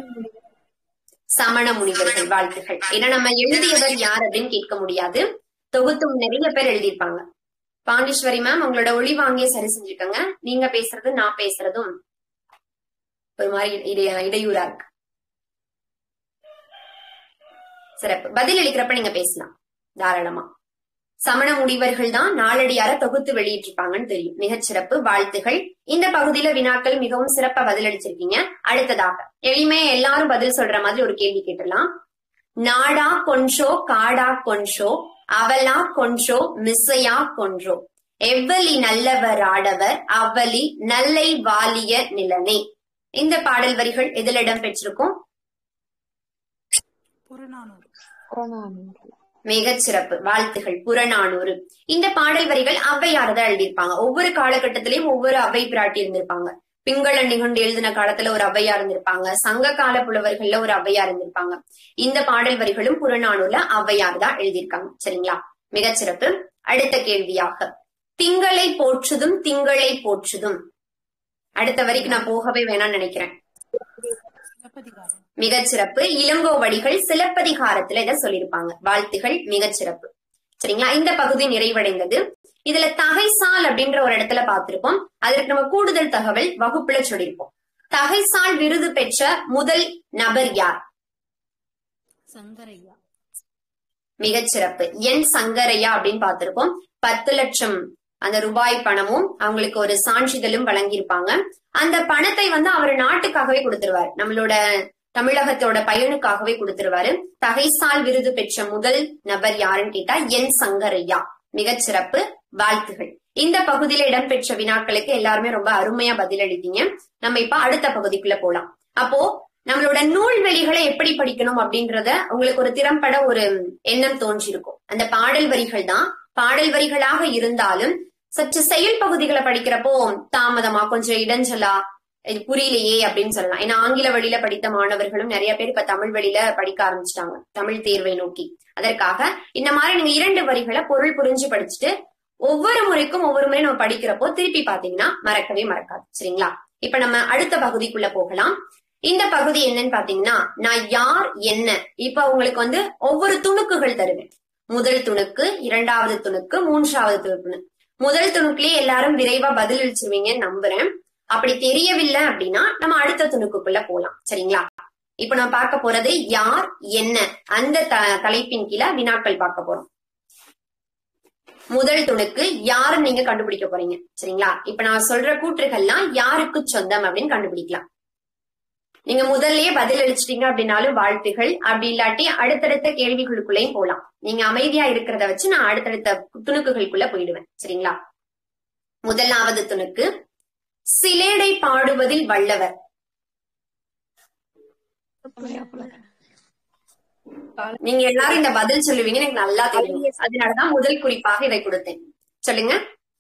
சமண முனிவர்கள் வாழ்த்துகள் ஏன்னா நம்ம எழுதியவர் யார் அப்படின்னு கேட்க முடியாது தொகுத்து நிறைய பேர் எழுதியிருப்பாங்க பாண்டீஸ்வரி மேம் உங்களோட ஒளி வாங்கிய சரி செஞ்சுக்கோங்க நீங்க பேசுறது நான் பேசுறதும் ஒரு மாதிரி இடை- இடையூறா இருக்கு சிறப்பு பதில் அளிக்கிறப்ப நீங்க பேசலாம் தாராளமா சமண முடிவர்கள் தான் நாளடியார தொகுத்து வெளியிட்டிருப்பாங்கன்னு தெரியும் மிகச் சிறப்பு வாழ்த்துகள் இந்த பகுதியில வினாக்கள் மிகவும் சிறப்பா பதிலளிச்சிருக்கீங்க அடுத்ததாக எளிமையா எல்லாரும் பதில் சொல்ற மாதிரி ஒரு கேள்வி கேட்டலாம் நாடா கொன்றோ காடா கொன்றோ அவலா கொன்றோ மிசையா கொன்றோ எவ்வளி நல்லவர் ஆடவர் அவ்வளி நல்லை வாலிய நிலனே இந்த பாடல் வரிகள் எதில் இடம் பெற்றிருக்கும் புறநானூறு மிகச் சிறப்பு வாழ்த்துகள் புறநானூறு இந்த பாடல் வரிகள் ஔவையார் தான் எழுதியிருப்பாங்க ஒவ்வொரு காலகட்டத்திலயும் ஒவ்வொரு அவை பிராட்டி இருந்திருப்பாங்க பிங்கள நிகண்டு எழுதின காலத்துல ஒரு ஔவையா இருந்திருப்பாங்க சங்க கால புலவர்கள்ல ஒரு ஔவையா இருந்திருப்பாங்க இந்த பாடல் வரிகளும் புறநானூர்ல ஔவையார் தான் எழுதியிருக்காங்க சரிங்களா மிகச் சிறப்பு அடுத்த கேள்வியாக திங்களை போற்றுதும் திங்களை போற்றுதும் அடுத்த வரைக்கும் நான் போகவே வேணாம்னு நினைக்கிறேன் சிலப்பதிகாரம் மிகச் சிறப்பு இளங்கோவடிகள் சிலப்பதிகாரத்துல இதை சொல்லியிருப்பாங்க வாழ்த்துகள் மிகச் சிறப்பு சரிங்களா இந்த பகுதி நிறைவடைந்தது இதுல தகைசால் அப்படின்ற ஒரு இடத்துல பார்த்திருப்போம் அதற்கு நம்ம கூடுதல் தகவல் வகுப்புல சொல்லியிருப்போம் தகைசால் விருது பெற்ற முதல் நபர் யார் சங்கரையா மிகச் சிறப்பு என் சங்கரையா அப்படின்னு பார்த்திருப்போம் பத்து லட்சம் அந்த ரூபாய் பணமும் அவங்களுக்கு ஒரு சான்றிதழும் வழங்கியிருப்பாங்க அந்த பணத்தை வந்து அவர் நாட்டுக்காகவே கொடுத்துருவாரு நம்மளோட தமிழகத்தோட பயனுக்காகவே கொடுத்துருவாரு தகைசால் விருது பெற்ற முதல் நபர் யாருன்னு கேட்டா என் சங்கரையா மிகச் சிறப்பு வாழ்த்துகள் இந்த பகுதியில இடம்பெற்ற வினாக்களுக்கு எல்லாருமே ரொம்ப அருமையா பதிலளித்தீங்க நம்ம இப்ப அடுத்த பகுதிக்குள்ள போலாம் அப்போ நம்மளோட நூல்வெளிகளை எப்படி படிக்கணும் அப்படின்றத உங்களுக்கு ஒரு திறம்பட ஒரு எண்ணம் தோன்றிருக்கும் அந்த பாடல் வரிகள் தான் பாடல் வரிகளாக இருந்தாலும் சற்று செயல் பகுதிகளை படிக்கிறப்போ தாமதமா கொஞ்சம் இடைஞ்சலா இது புரியலையே அப்படின்னு சொல்லலாம் ஏன்னா ஆங்கில வழியில படித்த மாணவர்களும் நிறைய பேர் இப்ப தமிழ் வழியில படிக்க ஆரம்பிச்சிட்டாங்க தமிழ் தேர்வை நோக்கி அதற்காக இந்த மாதிரி நீங்க இரண்டு வரிகளை பொருள் புரிஞ்சு படிச்சுட்டு ஒவ்வொரு முறைக்கும் ஒவ்வொரு முறை நம்ம படிக்கிறப்போ திருப்பி பாத்தீங்கன்னா மறக்கவே மறக்காது சரிங்களா இப்ப நம்ம அடுத்த பகுதிக்குள்ள போகலாம் இந்த பகுதி என்னன்னு பாத்தீங்கன்னா நான் யார் என்ன இப்ப உங்களுக்கு வந்து ஒவ்வொரு துணுக்குகள் தருவேன் முதல் துணுக்கு இரண்டாவது துணுக்கு மூன்றாவது துணுக்கு முதல் துணுக்குலயே எல்லாரும் விரைவா பதில் அளிச்சிருவீங்கன்னு நம்புறேன் அப்படி தெரியவில்லை அப்படின்னா நம்ம அடுத்த துணுக்குக்குள்ள போலாம் சரிங்களா இப்ப நான் பார்க்க போறது யார் என்ன அந்த த- தலைப்பின் கீழே வினாக்கள் பார்க்க போறோம் முதல் துணுக்கு யாரு நீங்க கண்டுபிடிக்க போறீங்க சரிங்களா இப்ப நான் சொல்ற கூற்றுகள்லாம் யாருக்கு சொந்தம் அப்படின்னு கண்டுபிடிக்கலாம் நீங்க முதல்லயே பதில் அளிச்சிட்டீங்க அப்படின்னாலும் வாழ்த்துகள் அப்படி இல்லாட்டி அடுத்தடுத்த கேள்விகளுக்குள்ளேயும் போலாம் நீங்க அமைதியா இருக்கிறத வச்சு நான் அடுத்தடுத்த துணுக்குகளுக்குள்ள போயிடுவேன் சரிங்களா முதலாவது துணுக்கு சிலேடை பாடுவதில் வல்லவர் நீங்க எல்லாரும் இந்த பதில் சொல்லுவீங்க எனக்கு நல்லா தெரியும் அதனாலதான் முதல் குறிப்பாக இதை கொடுத்தேன் சொல்லுங்க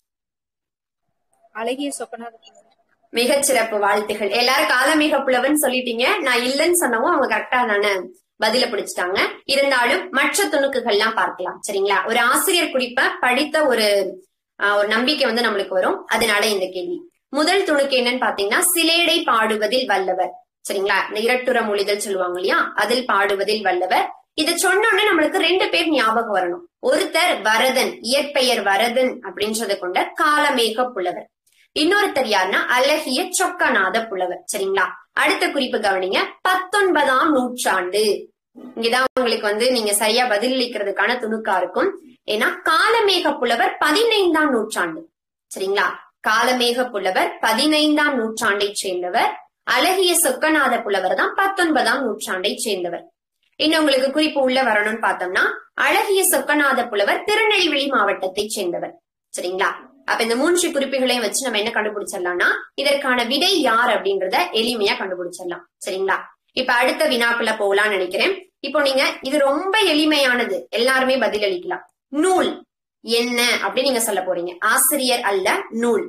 அழகிய சொப்பனாக மிகச் சிறப்பு வாழ்த்துகள் எல்லாரும் காலமேக புலவன் சொல்லிட்டீங்க நான் இல்லைன்னு சொன்னவும் அவங்க கரெக்டா தானே பதில பிடிச்சிட்டாங்க இருந்தாலும் மற்ற துணுக்குகள்லாம் பார்க்கலாம் சரிங்களா ஒரு ஆசிரியர் குறிப்ப படித்த ஒரு ஆஹ், ஒரு நம்பிக்கை வந்து நம்மளுக்கு வரும் அதனால இந்த கேள்வி முதல் துணுக்கு என்னன்னு பாத்தீங்கன்னா சிலேடை பாடுவதில் வல்லவர் சரிங்களா இந்த இரட்டுற மொழிதல் சொல்லுவாங்க இல்லையா அதில் பாடுவதில் வல்லவர் இத சொன்னோடனே நம்மளுக்கு ரெண்டு பேர் ஞாபகம் வரணும் ஒருத்தர் வரதன் இயற்பெயர் வரதன் அப்படின்றத கொண்ட காலமேக புலவர் இன்னொருத்தர் யாருன்னா அழகிய சொக்கநாத புலவர் சரிங்களா அடுத்த குறிப்பு கவனிங்க பத்தொன்பதாம் நூற்றாண்டு இங்கதான் உங்களுக்கு வந்து நீங்க சரியா பதிலளிக்கிறதுக்கான துணுக்கா இருக்கும் ஏன்னா காலமேக புலவர் பதினைந்தாம் நூற்றாண்டு சரிங்களா காலமேக புலவர் பதினைந்தாம் நூற்றாண்டை சேர்ந்தவர் அழகிய சொக்கநாத புலவர் தான் பத்தொன்பதாம் நூற்றாண்டை சேர்ந்தவர் இன்னும் உங்களுக்கு குறிப்பு உள்ள வரணும்னு பார்த்தோம்னா அழகிய சொக்கநாத புலவர் திருநெல்வேலி மாவட்டத்தை சேர்ந்தவர் சரிங்களா அப்ப இந்த மூன்று குறிப்புகளையும் வச்சு நம்ம என்ன கண்டுபிடிச்சிடலாம்னா இதற்கான விடை யார் அப்படின்றத எளிமையா கண்டுபிடிச்சிடலாம் சரிங்களா இப்ப அடுத்த வினாக்குள்ள போகலாம்னு நினைக்கிறேன் இப்போ நீங்க இது ரொம்ப எளிமையானது எல்லாருமே பதில் அளிக்கலாம் நூல் என்ன அப்படின்னு நீங்க சொல்ல போறீங்க ஆசிரியர் அல்ல நூல்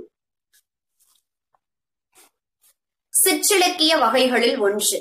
சிற்றிலக்கிய வகைகளில் ஒன்று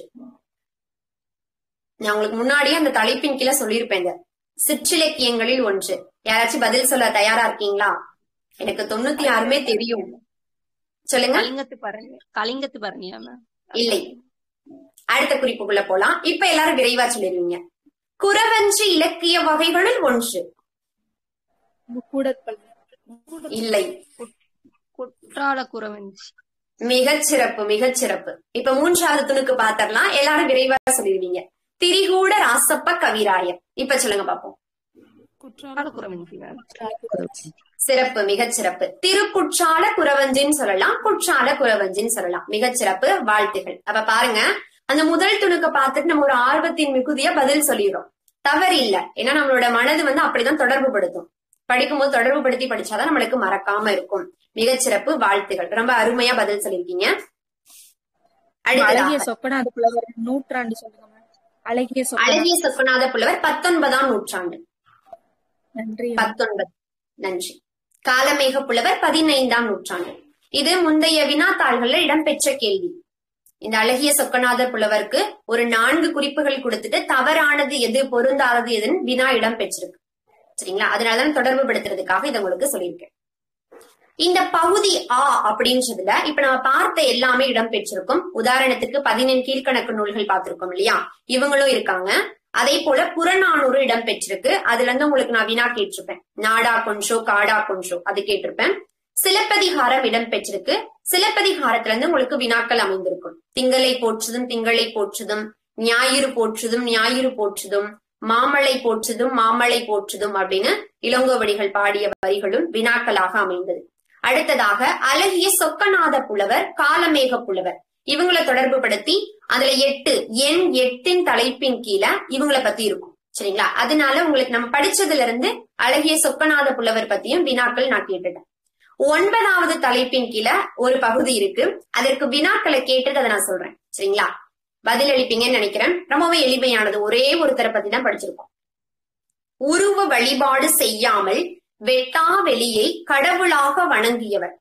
நான் உங்களுக்கு முன்னாடியே அந்த தலைப்பின் கீழே சொல்லியிருப்பேன் இந்த சிற்றிலக்கியங்களில் ஒன்று யாராச்சும் பதில் சொல்ல தயாரா இருக்கீங்களா எனக்கு தொண்ணூத்தி ஆறுமே தெரியும் சொல்லுங்க கலிங்கத்து பரணி கலிங்கத்து பரணியா மேம் இல்லை அடுத்த குறிப்புக்குள்ள போலாம் இப்ப எல்லாரும் விரைவா சொல்லிருவீங்க குறவஞ்சி இலக்கிய வகைகளில் ஒன்று முக்கூடற்பல் இல்லை குற்றால குறவஞ்சி மிகச் சிறப்பு மிகச் சிறப்பு இப்ப மூன்றாவது துணுக்கு பாத்திரலாம் எல்லாரும் விரைவா சொல்லிருவீங்க திரிகூட ராசப்ப கவிராயர் இப்ப சொல்லுங்க பாப்போம் குற்றால குறவஞ்சி மேம் சிறப்பு மிகச் சிறப்பு திருக்குற்றால குறவஞ்சின்னு சொல்லலாம் குற்றால குறவஞ்சின்னு சொல்லலாம் மிகச் சிறப்பு வாழ்த்துகள் அப்ப பாருங்க அந்த முதல் துணுக்க பார்த்துட்டு நம்ம ஒரு ஆர்வத்தின் மிகுதியா பதில் சொல்லிடுறோம் தவறு இல்ல ஏன்னா நம்மளோட மனது வந்து அப்படிதான் தொடர்பு படுத்தும் படிக்கும்போது தொடர்பு படுத்தி படிச்சாதான் நம்மளுக்கு மறக்காம இருக்கும் மிகச் சிறப்பு வாழ்த்துகள் ரொம்ப அருமையா பதில் சொல்லியிருக்கீங்க அழகிய அடுத்ததாக சொக்கநாத புலவர் நூற்றாண்டு சொல்லுங்க மேம் அழகிய சொக்கநாத அழகிய சொக்கநாத புலவர் பத்தொன்பதாம் நூற்றாண்டு நன்றி பத்தொன்பது நன்றி காலமேக புலவர் பதினைந்தாம் நூற்றாண்டு இது முந்தைய வினாத்தாள்கள்ல இடம்பெற்ற கேள்வி இந்த அழகிய சொக்கநாதர் புலவருக்கு ஒரு நான்கு குறிப்புகள் கொடுத்துட்டு தவறானது எது பொருந்தாதது எதுன்னு வினா இடம் பெற்றிருக்கு சரிங்களா அதனாலதான் தொடர்பு படுத்துறதுக்காக இதை உங்களுக்கு சொல்லியிருக்கேன் இந்த பகுதி ஆ அப்படின்றதுல இப்ப நம்ம பார்த்த எல்லாமே இடம் பெற்றிருக்கும் உதாரணத்துக்கு பதினெண் கீழ்கணக்கு நூல்கள் பார்த்திருக்கோம் இல்லையா இவங்களும் இருக்காங்க அதே போல புறநானூறு இடம் பெற்றிருக்கு அதுல இருந்து உங்களுக்கு நான் வினா கேட்டிருப்பேன் நாடா கொன்றோ காடா கொன்றோ அது கேட்டிருப்பேன் சிலப்பதிகாரம் இடம் பெற்றிருக்கு சிலப்பதிகாரத்துல இருந்து உங்களுக்கு வினாக்கள் அமைந்திருக்கும் திங்களை போற்றுதும் திங்களை போற்றுதும் ஞாயிறு போற்றுதும் ஞாயிறு போற்றுதும் மாமலை போற்றுதும் மாமலை போற்றுதும் அப்படின்னு இளங்கோவடிகள் பாடிய வரிகளும் வினாக்களாக அமைந்தது அடுத்ததாக அழகிய சொக்கநாத புலவர் காலமேக புலவர் இவங்கள தொடர்பு படுத்தி அதுல எட்டு எண் எட்டின் தலைப்பின் கீழே இவங்கள பத்தி இருக்கும் சரிங்களா அதனால உங்களுக்கு நம்ம படிச்சதுல இருந்து அழகிய சொக்கநாத புலவர் பத்தியும் வினாக்கள் நான் கேட்டுட்டேன் ஒன்பதாவது தலைப்பின் கீழே ஒரு பகுதி இருக்கு அதற்கு வினாக்களை கேட்டது அதை நான் சொல்றேன் சரிங்களா பதில் அளிப்பீங்கன்னு நினைக்கிறேன் ரொம்பவே எளிமையானது ஒரே ஒருத்தரை பத்தி தான் படிச்சிருக்கோம் உருவ வழிபாடு செய்யாமல் வெட்டா வெளியை கடவுளாக வணங்கியவர்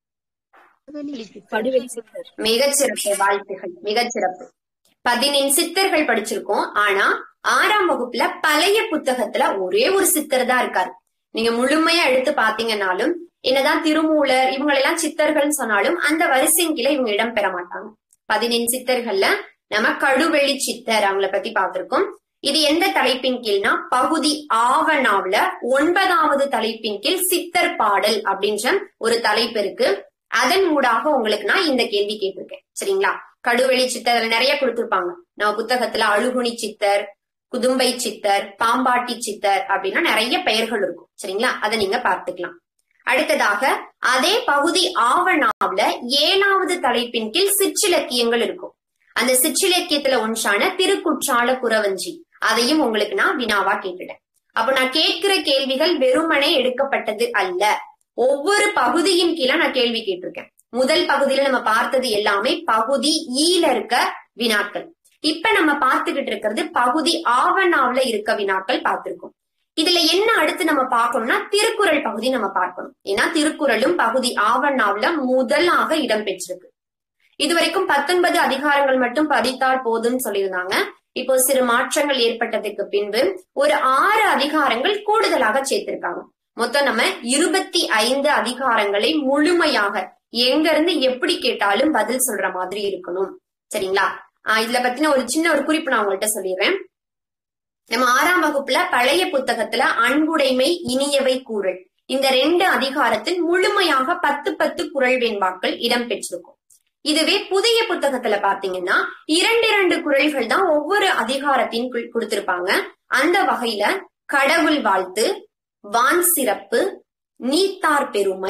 படுவெளி சித்தர் மிகச்சிறப்பு வாழ்த்துகள் மிகச்சிறப்பு பதினெண் சித்தர்கள் படிச்சிருக்கோம் ஆனா ஆறாம் வகுப்புல பழைய புத்தகத்துல ஒரே ஒரு சித்தர் தான் இருக்காரு நீங்க முழுமையா எடுத்து பாத்தீங்கன்னாலும் என்னதான் திருமூலர் இவங்களெல்லாம் சித்தர்கள்னு சொன்னாலும் அந்த வரிசையின் கீழே இவங்க இடம் பெற மாட்டாங்க பதினெண் சித்தர்கள்ல நம்ம கடுவெளி சித்தர் அவங்கள பத்தி பார்த்திருக்கோம் இது எந்த தலைப்பின் கீழ்னா பகுதி ஆவணாவுல ஒன்பதாவது தலைப்பின் கீழ் சித்தர் பாடல் அப்படின்ற ஒரு தலைப்பு இருக்கு அதன் ஊடாக உங்களுக்கு நான் இந்த கேள்வி கேட்டிருக்கேன் சரிங்களா கடுவெளி சித்தர் அதுல நிறைய கொடுத்திருப்பாங்க நம்ம புத்தகத்துல அழுகுனி சித்தர் குதும்பை சித்தர் பாம்பாட்டி சித்தர் அப்படின்னா நிறைய பெயர்கள் இருக்கும் சரிங்களா அதை நீங்க பார்த்துக்கலாம் அடுத்ததாக அதே பகுதி ஆவணாவுல ஏழாவது தலைப்பின் கீழ் சிற்றிலக்கியங்கள் இருக்கும் அந்த சிற்றிலக்கியத்துல ஒன்றான திருக்குற்றால குறவஞ்சி அதையும் உங்களுக்கு நான் வினாவா கேட்டுட்டேன் அப்ப நான் கேட்கிற கேள்விகள் வெறுமனே எடுக்கப்பட்டது அல்ல ஒவ்வொரு பகுதியின் கீழே நான் கேள்வி கேட்டிருக்கேன் முதல் பகுதியில நம்ம பார்த்தது எல்லாமே பகுதி ஈல இருக்க வினாக்கள் இப்ப நம்ம பார்த்துக்கிட்டு இருக்கிறது பகுதி ஆவணாவுல இருக்க வினாக்கள் பார்த்திருக்கோம் இதுல என்ன அடுத்து நம்ம பார்க்கணும்னா திருக்குறள் பகுதி நம்ம பார்க்கணும் ஏன்னா திருக்குறளும் பகுதி ஆவணாவுல முதலாக இடம் பெற்றிருக்கு இதுவரைக்கும் பத்தொன்பது அதிகாரங்கள் மட்டும் படித்தால் போதும்னு சொல்லியிருந்தாங்க இப்போ சிறு மாற்றங்கள் ஏற்பட்டதுக்கு பின்பு ஒரு ஆறு அதிகாரங்கள் கூடுதலாக சேர்த்திருக்காங்க மொத்தம் நம்ம இருபத்தி ஐந்து அதிகாரங்களை முழுமையாக எங்க இருந்து எப்படி கேட்டாலும் பதில் சொல்ற மாதிரி இருக்கணும் சரிங்களா ஆஹ் இதுல பத்தின ஒரு சின்ன ஒரு குறிப்பு நான் உங்கள்கிட்ட சொல்லிடுறேன் நம்ம ஆறாம் வகுப்புல பழைய புத்தகத்துல அன்புடைமை இனியவை கூறல் இந்த ரெண்டு அதிகாரத்தில் முழுமையாக பத்து பத்து குரல் வெண்பாக்கள் இடம் பெற்றிருக்கும் இதுவே புதிய புத்தகத்துல பாத்தீங்கன்னா இரண்டு இரண்டு குரல்கள் தான் ஒவ்வொரு அதிகாரத்தின் கு- கொடுத்திருப்பாங்க அந்த வகையில கடவுள் வாழ்த்து வான் சிறப்பு நீத்தார் பெருமை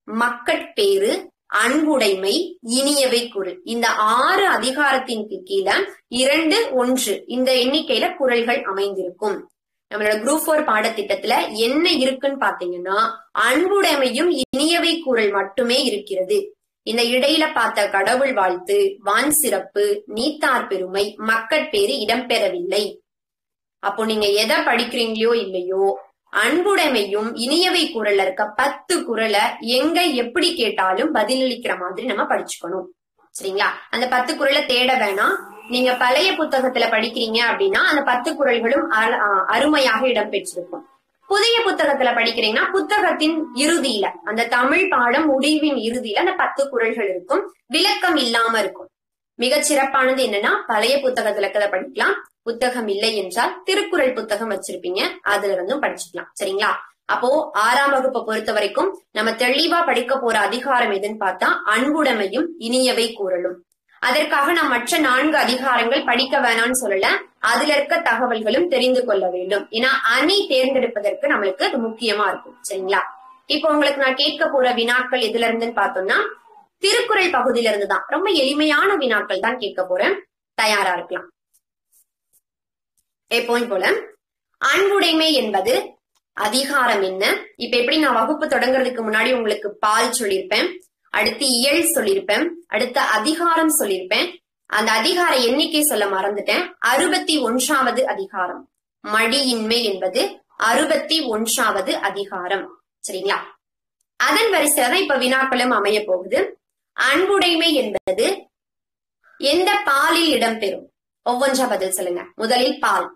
மக்கட்பேறு அன்புடைமை இனியவை குரல் இந்த ஆறு அதிகாரத்திற்கு கீழே இரண்டு ஒன்று இந்த எண்ணிக்கையில குரல்கள் அமைந்திருக்கும் நம்மளோட குரூப் ஃபோர் பாடத்திட்டத்துல என்ன இருக்குன்னு பாத்தீங்கன்னா அன்புடைமையும் இனியவை குரல் மட்டுமே இருக்கிறது இந்த இடையில பார்த்த கடவுள் வாழ்த்து வான் சிறப்பு நீத்தார் பெருமை மக்கட்பேறு இடம்பெறவில்லை அப்போ நீங்க எதை படிக்கிறீங்களோ இல்லையோ அன்புடைமையும் இனியவை குரல்ல இருக்க பத்து குரலை எங்க எப்படி கேட்டாலும் பதிலளிக்கிற மாதிரி நம்ம படிச்சுக்கணும் சரிங்களா அந்த பத்து குரலை தேட வேணாம் நீங்க பழைய புத்தகத்துல படிக்கிறீங்க அப்படின்னா அந்த பத்து குரல்களும் அர- அ- அருமையாக இடம்பெற்றிருக்கும் புதிய புத்தகத்துல படிக்கிறீங்கன்னா புத்தகத்தின் இறுதியில அந்த தமிழ் பாடம் முடிவின் இறுதியில அந்த பத்து குரல்கள் இருக்கும் விளக்கம் இல்லாம இருக்கும் மிகச் சிறப்பானது என்னன்னா பழைய புத்தகத்துல இருக்கிறத படிக்கலாம் புத்தகம் இல்லை என்றால் திருக்குறள் புத்தகம் வச்சிருப்பீங்க அதுல இருந்தும் படிச்சுக்கலாம் சரிங்களா அப்போ ஆறாம் வகுப்பை பொறுத்த வரைக்கும் நம்ம தெளிவா படிக்க போற அதிகாரம் எதுன்னு பார்த்தா அன்புடைமையும் இனியவை கூறலும் அதற்காக நாம் மற்ற நான்கு அதிகாரங்கள் படிக்க வேணாம்னு சொல்லல அதுல இருக்க தகவல்களும் தெரிந்து கொள்ள வேண்டும் ஏன்னா அணி தேர்ந்தெடுப்பதற்கு நம்மளுக்கு அது முக்கியமா இருக்கும் சரிங்களா இப்போ உங்களுக்கு நான் கேட்க போற வினாக்கள் எதுல இருந்துன்னு பார்த்தோம்னா திருக்குறள் பகுதியில இருந்து தான் ரொம்ப எளிமையான வினாக்கள் தான் கேட்க போறேன் தயாரா இருக்கலாம் எப்பவும் போல அன்புடைமை என்பது அதிகாரம் என்ன இப்ப எப்படி நான் வகுப்பு தொடங்குறதுக்கு முன்னாடி உங்களுக்கு பால் சொல்லியிருப்பேன் அடுத்து இயல் சொல்லியிருப்பேன் அடுத்து அதிகாரம் சொல்லியிருப்பேன் அந்த அதிகார எண்ணிக்கை சொல்ல மறந்துட்டேன் அறுபத்தி ஒன்றாவது அதிகாரம் மடியின்மை என்பது அறுபத்தி ஒன்றாவது அதிகாரம் சரிங்களா அதன் வரிசையில தான் இப்ப வினாக்களும் அமைய போகுது அன்புடைமை என்பது எந்த பாலில் இடம்பெறும் ஒவ்வொன்றா பதில் சொல்லுங்க முதலில் பால்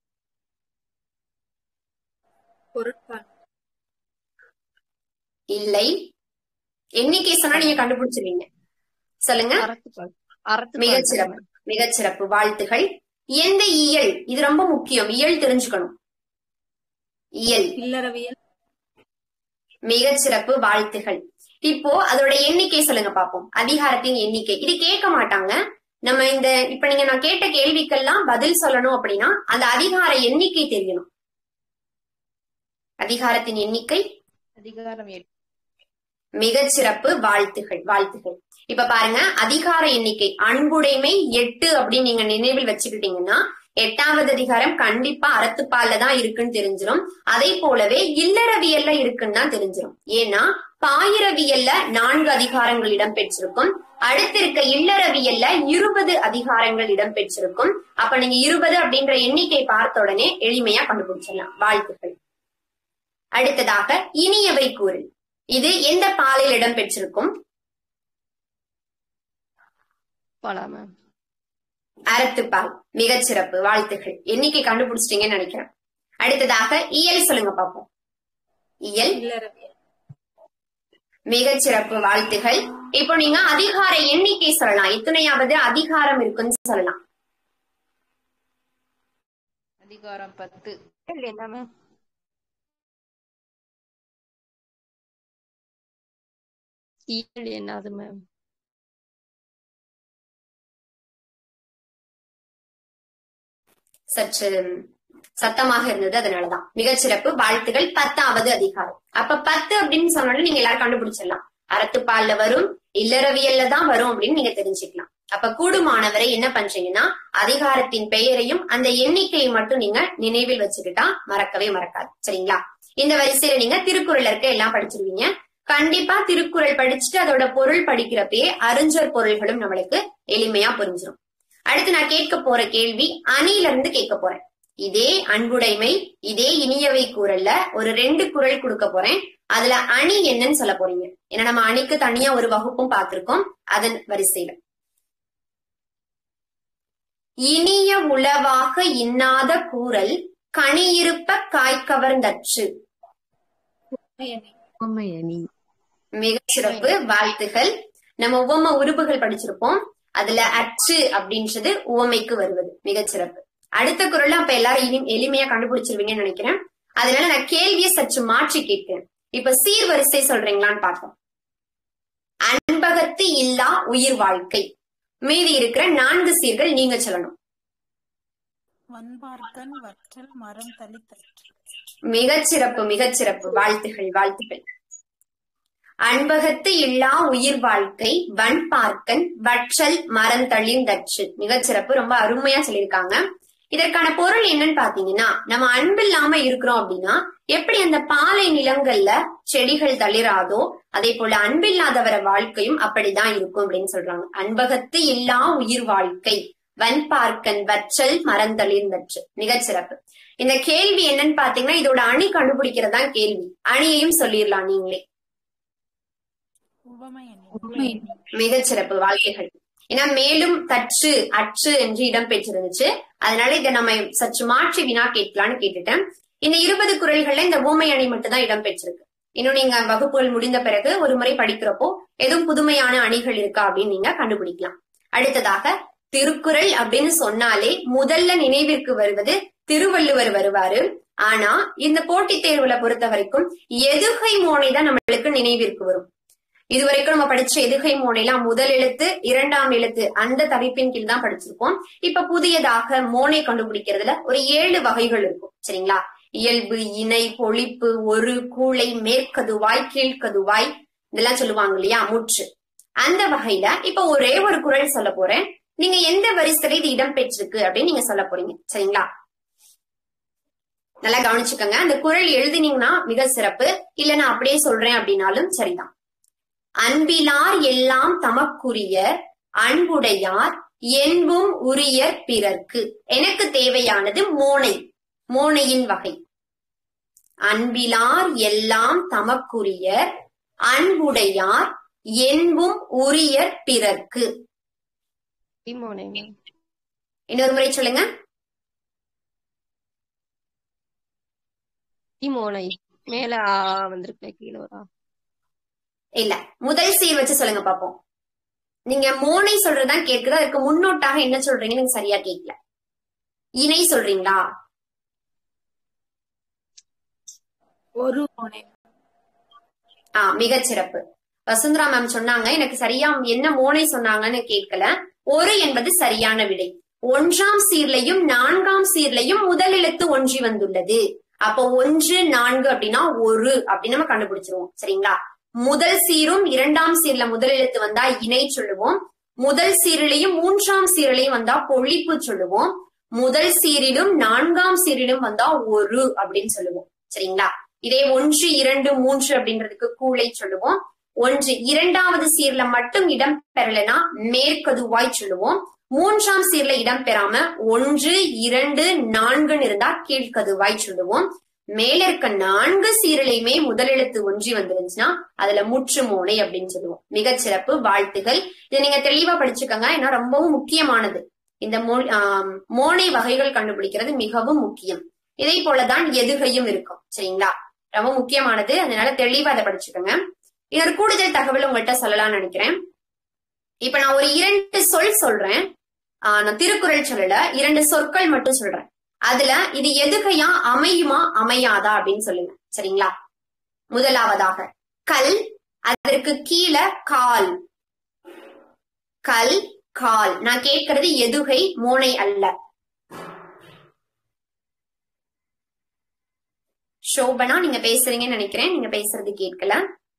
பொருட்பால் இல்லை எண்ணிக்கை சொன்னா நீங்க கண்டுபிடிச்சிருவீங்க சொல்லுங்க அறத்துப்பால் அறத்துப்பால் மிகச் சிறப்பு மிகச் சிறப்பு வாழ்த்துகள் எந்த இயல் இது ரொம்ப முக்கியம் இயல் தெரிஞ்சுக்கணும் இயல் இல்லறவியல் மிகச் சிறப்பு வாழ்த்துகள் இப்போ அதோட எண்ணிக்கை சொல்லுங்க பாப்போம் அதிகாரத்தின் எண்ணிக்கை இது கேட்க மாட்டாங்க நம்ம இந்த இப்ப நீங்க நான் கேட்ட கேள்விக்கெல்லாம் பதில் சொல்லணும் அப்படின்னா அந்த அதிகார எண்ணிக்கை தெரியணும் அதிகாரத்தின் எண்ணிக்கை அதிகாரம் எட்டு மிகச் சிறப்பு வாழ்த்துகள் வாழ்த்துகள் இப்ப பாருங்க அதிகார எண்ணிக்கை அன்புடைமை எட்டு அப்படின்னு நீங்க நினைவில் வச்சுக்கிட்டீங்கன்னா எட்டாவது அதிகாரம் கண்டிப்பா அறத்துப்பால்ல தான் இருக்குன்னு தெரிஞ்சிரும் அதே போலவே இல்லறவியல்ல இருக்குன்னு தான் தெரிஞ்சிரும் ஏன்னா பாயிரவியல்ல நான்கு அதிகாரங்கள் இடம்பெற்றிருக்கும் அடுத்து இருக்க இல்லறவியல்ல இருபது அதிகாரங்கள் இடம்பெற்றிருக்கும் அப்ப நீங்க இருபது அப்படின்ற எண்ணிக்கை பார்த்த உடனே எளிமையா கண்டுபிடிச்சிடலாம் வாழ்த்துக்கள் அடுத்ததாக இனியவை கூறு இது எந்த பாலில் இடம்பெற்றிருக்கும் பாலா மேம் அறத்துப்பால் மிகச் சிறப்பு வாழ்த்துகள் எண்ணிக்கை கண்டுபிடிச்சிட்டீங்கன்னு நினைக்கிறேன் அடுத்ததாக இயல் சொல்லுங்க பாப்போம் இயல் இல்லறவியல் மிகச் சிறப்பு வாழ்த்துகள் இப்போ நீங்க அதிகார எண்ணிக்கை சொல்லலாம் எத்தனையாவது அதிகாரம் இருக்குன்னு சொல்லலாம் அதிகாரம் பத்து இயல் என்ன மேம் இயல் என்னது மேம் சற்று சத்தமாக இருந்தது அதனாலதான் மிகச்சிறப்பு வாழ்த்துகள் பத்தாவது அதிகாரம் அப்ப பத்து அப்படின்னு சொன்னோட நீங்க எல்லாரும் கண்டுபிடிச்சிடலாம் அறத்துப்பால்ல வரும் இல்லறவியல்ல தான் வரும் அப்படின்னு நீங்க தெரிஞ்சுக்கலாம் அப்ப கூடுமானவரை என்ன பண்றீங்கன்னா அதிகாரத்தின் பெயரையும் அந்த எண்ணிக்கையை மட்டும் நீங்க நினைவில் வச்சுக்கிட்டா மறக்கவே மறக்காது சரிங்களா இந்த வரிசையில நீங்க திருக்குறள் இருக்க எல்லாம் படிச்சிருவீங்க கண்டிப்பா திருக்குறள் படிச்சுட்டு அதோட பொருள் படிக்கிறப்பயே அறிஞர் பொருள்களும் நம்மளுக்கு எளிமையா புரிஞ்சிடும் அடுத்து நான் கேட்க போற கேள்வி அணில இருந்து கேட்க போறேன் இதே அன்புடைமை இதே இனியவை குரல்ல ஒரு ரெண்டு குரல் கொடுக்க போறேன் அதுல அணி என்னன்னு சொல்ல போறீங்க ஏன்னா நம்ம அணிக்கு தனியா ஒரு வகுப்பும் பார்த்திருக்கோம் அதன் வரிசையில இனிய உளவாக இன்னாத கூறல் கனியிருப்ப காய்கவர்ந்தற்று எண்ணி உண்மையணி மிகச் சிறப்பு வாழ்த்துகள் நம்ம உவம உறுப்புகள் படிச்சிருப்போம் அதுல அச்சு அப்படின்றது உவமைக்கு வருவது மிகச் சிறப்பு அடுத்த குரல்ல அப்ப எல்லாரும் இனி எளிமையா கண்டுபிடிச்சிருவீங்கன்னு நினைக்கிறேன் அதனால நான் கேள்வியை சற்று மாற்றி கேட்கிறேன் இப்ப சீர்வரிசை சொல்றீங்களான்னு பார்த்தோம் அன்பகத்து இல்லா உயிர் வாழ்க்கை மீதி இருக்கிற நான்கு சீர்கள் நீங்க சொல்லணும் வன்பார்க்கன் வற்றல் மரம் தளித்தற்று மிகச் சிறப்பு மிகச் சிறப்பு வாழ்த்துகள் வாழ்த்துகள் அன்பகத்து இல்லா உயிர் வாழ்க்கை வன் பார்க்கன் வற்றல் மரந்தளிர்ந்தற்று மிகச்சிறப்பு ரொம்ப அருமையா சொல்லியிருக்காங்க இதற்கான பொருள் என்னன்னு பாத்தீங்கன்னா நம்ம அன்பு இல்லாம இருக்கிறோம் அப்படின்னா எப்படி அந்த பாலை நிலங்கள்ல செடிகள் தளிராதோ அதே போல அன்பில்லாதவர வாழ்க்கையும் அப்படிதான் இருக்கும் அப்படின்னு சொல்றாங்க அன்பகத்து இல்லா உயிர் வாழ்க்கை வன்பார்க்கன் வற்றல் மரந்தளிர்ந்தற்று மிகச்சிறப்பு இந்த கேள்வி என்னன்னு பாத்தீங்கன்னா இதோட அணி கண்டுபிடிக்கிறதா கேள்வி அணியையும் சொல்லிடலாம் நீங்களே மிகச்சிறப்பு வாழ்க்கைகள் ஏன்னா மேலும் தற்று அற்று என்று இடம் பெற்றிருந்துச்சு அதனால இதை நம்ம சற்று மாற்றி வினா கேட்கலான்னு கேட்டுட்டேன் இந்த இருபது குரல்கள்ல இந்த ஊமை அணி மட்டும் தான் இடம் பெற்றிருக்கு இன்னும் நீங்க வகுப்புகள் முடிந்த பிறகு ஒரு முறை படிக்கிறப்போ எதுவும் புதுமையான அணிகள் இருக்கா அப்படின்னு நீங்க கண்டுபிடிக்கலாம் அடுத்ததாக திருக்குறள் அப்படின்னு சொன்னாலே முதல்ல நினைவிற்கு வருவது திருவள்ளுவர் வருவாரு ஆனா இந்த போட்டித் தேர்வுல பொறுத்த வரைக்கும் எதுகை மோனை தான் நம்மளுக்கு நினைவிற்கு வரும் இதுவரைக்கும் நம்ம படிச்ச எதுகை மோனைலாம் முதல் எழுத்து இரண்டாம் எழுத்து அந்த தலைப்பின் கீழ் தான் படிச்சிருப்போம் இப்ப புதியதாக மோனை கண்டுபிடிக்கிறதுல ஒரு ஏழு வகைகள் இருக்கும் சரிங்களா இயல்பு இணை பொழிப்பு ஒரு கூளை மேற்கதுவாய் கீழ்கதுவாய் இதெல்லாம் சொல்லுவாங்க இல்லையா முற்று அந்த வகையில இப்ப ஒரே ஒரு குரல் சொல்ல போறேன் நீங்க எந்த வரிசையில இது இடம் பெற்றிருக்கு அப்படின்னு நீங்க சொல்ல போறீங்க சரிங்களா நல்லா கவனிச்சுக்கோங்க அந்த குரல் எழுதினீங்கன்னா மிக சிறப்பு இல்ல நான் அப்படியே சொல்றேன் அப்படின்னாலும் சரிதான் அன்பிலார் எல்லாம் தமக்குரிய அன்புடையார் என்பும் உரியர் பிறர்க்கு எனக்கு தேவையானது மோனை மோனையின் வகை அன்பிலார் எல்லாம் தமக்குரிய அன்புடையார் என்பும் உரியர் பிறர்க்கு இமோனை மேம் இன்னொரு முறை சொல்லுங்க இமோனை மேல ஆ வந்திருக்கு கீழே ஒரு ஆ. இல்ல முதல் சீர் வச்சு சொல்லுங்க பாப்போம் நீங்க மோனை சொல்றதுதான் கேட்குது அதுக்கு முன்னோட்டாக என்ன சொல்றீங்கன்னு எனக்கு சரியா கேட்கல இணை சொல்றீங்களா ஒரு மோனை ஆ மிகச் சிறப்பு வசுந்தரா மேம் சொன்னாங்க எனக்கு சரியா என்ன மோனை சொன்னாங்கன்னு கேட்கல ஒரு என்பது சரியான விடை ஒன்றாம் சீர்லையும் நான்காம் சீர்லையும் முதல் எழுத்து ஒன்றி வந்துள்ளது அப்போ ஒன்று நான்கு அப்படின்னா ஒரு அப்படின்னு நம்ம கண்டுபிடிச்சிருவோம் சரிங்களா முதல் சீரும் இரண்டாம் சீர்ல முதல் எழுத்து வந்தா இணை சொல்லுவோம் முதல் சீரிலையும் மூன்றாம் சீரிலையும் வந்தா பொழிப்பு சொல்லுவோம் முதல் சீரிலும் நான்காம் சீரிலும் வந்தா ஒரு அப்படின்னு சொல்லுவோம் சரிங்களா இதே ஒன்று இரண்டு மூன்று அப்படின்றதுக்கு கூளை சொல்லுவோம் ஒன்று இரண்டாவது சீர்ல மட்டும் இடம் பெறலைன்னா மேற்கதுவாய் சொல்லுவோம் மூன்றாம் சீர்ல இடம் பெறாம ஒன்று இரண்டு நான்குன்னு இருந்தா கீழ்கதுவாய் சொல்லுவோம் மேல இருக்க நான்கு சீரலையுமே முதலெழுத்து ஒன்றி வந்துருந்துச்சுன்னா அதுல முற்று மோனை அப்படின்னு சொல்லுவோம் மிகச் சிறப்பு வாழ்த்துகள் இதை நீங்க தெளிவா படிச்சுக்கோங்க ஏன்னா ரொம்பவும் முக்கியமானது இந்த மோ ஆம், மோனை வகைகள் கண்டுபிடிக்கிறது மிகவும் முக்கியம் இதே போலதான் எதுகையும் இருக்கும் சரிங்களா ரொம்ப முக்கியமானது அதனால தெளிவா அதை படிச்சுக்கோங்க இன்னொரு கூடுதல் தகவல் உங்கள்கிட்ட சொல்லலாம்னு நினைக்கிறேன் இப்ப நான் ஒரு இரண்டு சொல் சொல்றேன் ஆஹ் நான் திருக்குறள் சொல்லல இரண்டு சொற்கள் மட்டும் சொல்றேன் அதுல இது எதுகையா அமையுமா அமையாதா அப்படின்னு சொல்லுங்க சரிங்களா முதலாவதாக கல் அதற்கு கீழே கால் கல் கால் நான் கேட்கறது எதுகை மோனை அல்ல சோபனா நீங்க பேசுறீங்கன்னு நினைக்கிறேன் நீங்க பேசுறது கேட்கல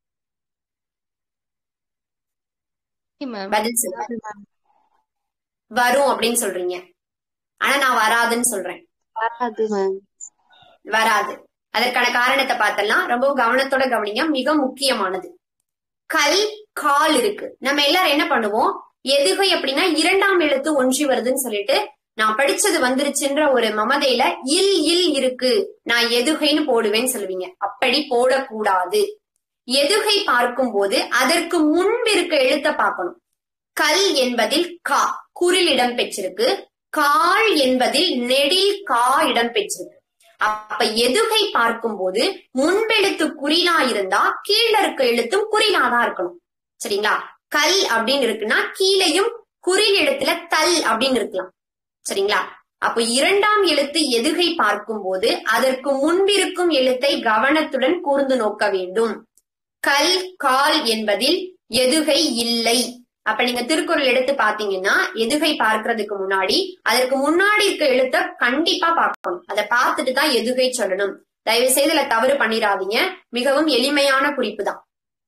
மேம் பதில் சொல்லுங்க வரும் அப்படின்னு சொல்றீங்க ஆனா நான் வராதுன்னு சொல்றேன் வராது மேம் வராது அதற்கான காரணத்தை பார்த்தலாம் ரொம்ப கவனத்தோட கவனிங்க மிக முக்கியமானது கல் கால் இருக்கு நம்ம எல்லாரும் என்ன பண்ணுவோம் எதுகை அப்படின்னா இரண்டாம் எழுத்து ஒன்றி வருதுன்னு சொல்லிட்டு நான் படிச்சது வந்துருச்சுன்ற ஒரு மமதையில இல் இல் இருக்கு நான் எதுகைன்னு போடுவேன்னு சொல்லுவீங்க அப்படி போடக்கூடாது எதுகை பார்க்கும்போது அதற்கு முன்பு இருக்க எழுத்த பார்க்கணும் கல் என்பதில் கா குரில் இடம் பெற்றிருக்கு கால் என்பதில் நெடில் கா இடம் பெற்றிருக்கு அப்ப எதுகை பார்க்கும்போது முன்பெழுத்து குறிலா இருந்தா கீழ இருக்க எழுத்தும் குறிலாதான் இருக்கணும் சரிங்களா கல் அப்படின்னு இருக்குன்னா கீழையும் குறில் எழுத்துல தல் அப்படின்னு இருக்கலாம் சரிங்களா அப்ப இரண்டாம் எழுத்து எதுகை பார்க்கும்போது அதற்கு முன்பிருக்கும் எழுத்தை கவனத்துடன் கூர்ந்து நோக்க வேண்டும் கல் கால் என்பதில் எதுகை இல்லை அப்ப நீங்க திருக்குறள் எடுத்து பாத்தீங்கன்னா எதுகை பார்க்கிறதுக்கு முன்னாடி அதற்கு முன்னாடி இருக்க எழுத்த கண்டிப்பா பார்க்கணும் அதை பார்த்துட்டு தான் எதுகை சொல்லணும் தயவு செய்து இதுல தவறு பண்ணிடாதீங்க மிகவும் எளிமையான குறிப்பு தான்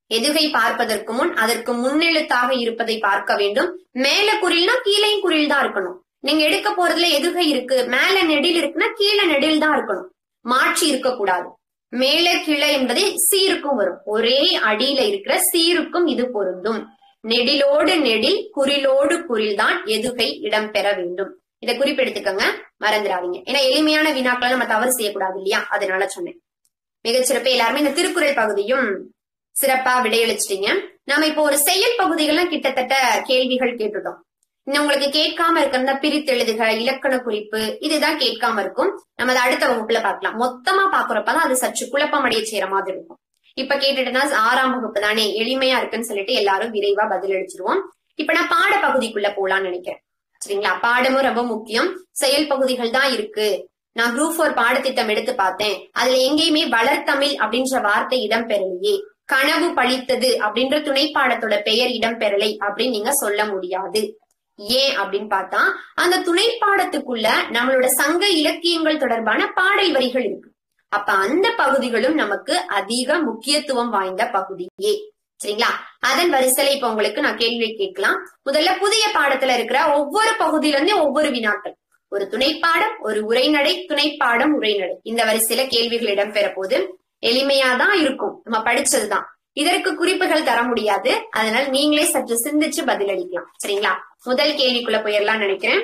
எதுகை பார்ப்பதற்கு முன் அதற்கு முன்னெழுத்தாக இருப்பதை பார்க்க வேண்டும் மேல குறில்னா கீழையும் குறில் தான் இருக்கணும் நீங்க எடுக்க போறதுல எதுகை இருக்கு மேல நெடில் இருக்குன்னா கீழே நெடில் தான் இருக்கணும் மாற்றி இருக்கக்கூடாது மேல கீழே என்பது சீருக்கும் வரும் ஒரே அடியில இருக்கிற சீருக்கும் இது பொருந்தும் நெடிலோடு நெடில் குறிலோடு குறில் தான் எதுகை இடம்பெற வேண்டும் இதை குறிப்பெடுத்துக்கங்க மறந்துடாதீங்க ஏன்னா எளிமையான வினாக்களை நம்ம தவறு செய்யக்கூடாது இல்லையா அதனால சொன்னேன் மிகச்சிறப்பு எல்லாருமே இந்த திருக்குறள் பகுதியும் சிறப்பா விடையளிச்சிட்டீங்க நாம இப்போ ஒரு செயல் பகுதிகள்லாம் கிட்டத்தட்ட கேள்விகள் கேட்டுட்டோம் இன்னும் உங்களுக்கு கேட்காம இருக்கிற பிரித்தெழுதுக இலக்கண குறிப்பு இதுதான் கேட்காம இருக்கும் நம்ம அதை அடுத்த வகுப்புல பார்க்கலாம் மொத்தமா பாக்குறப்பதான் அது சற்று குழப்பமடைய செய்யற மாதிரி இருக்கும் இப்ப கேட்டுட்டுனா ஆறாம் வகுப்பு தானே எளிமையா இருக்குன்னு சொல்லிட்டு எல்லாரும் விரைவா பதில் அளிச்சிருவோம் இப்ப நான் பாட பகுதிக்குள்ள போலாம்னு நினைக்கிறேன் சரிங்களா பாடமும் ரொம்ப முக்கியம் செயல் பகுதிகள் தான் இருக்கு நான் குரூப் ஃபோர் பாடத்திட்டம் எடுத்து பார்த்தேன் அதுல எங்கேயுமே வளர்த்தமிழ் அப்படின்ற வார்த்தை இடம்பெறலையே கனவு பழித்தது அப்படின்ற துணை பாடத்தோட பெயர் இடம்பெறலை அப்படின்னு நீங்க சொல்ல முடியாது ஏன் அப்படின்னு பார்த்தா அந்த துணை பாடத்துக்குள்ள நம்மளோட சங்க இலக்கியங்கள் தொடர்பான பாடல் வரிகள் இருக்கு அப்ப அந்த பகுதிகளும் நமக்கு அதிக முக்கியத்துவம் வாய்ந்த பகுதியே சரிங்களா அதன் வரிசையில இப்ப உங்களுக்கு நான் கேள்வி கேட்கலாம் முதல்ல புதிய பாடத்துல இருக்கிற ஒவ்வொரு பகுதியில இருந்தே ஒவ்வொரு வினாக்கள் ஒரு துணைப்பாடம் ஒரு உரைநடை துணைப்பாடம் உரைநடை இந்த வரிசையில கேள்விகள் இடம்பெற போது எளிமையாதான் இருக்கும் நம்ம படிச்சதுதான் இதற்கு குறிப்புகள் தர முடியாது அதனால நீங்களே சற்று சிந்திச்சு பதிலளிக்கலாம் சரிங்களா முதல் கேள்விக்குள்ள போயிடலாம் நினைக்கிறேன்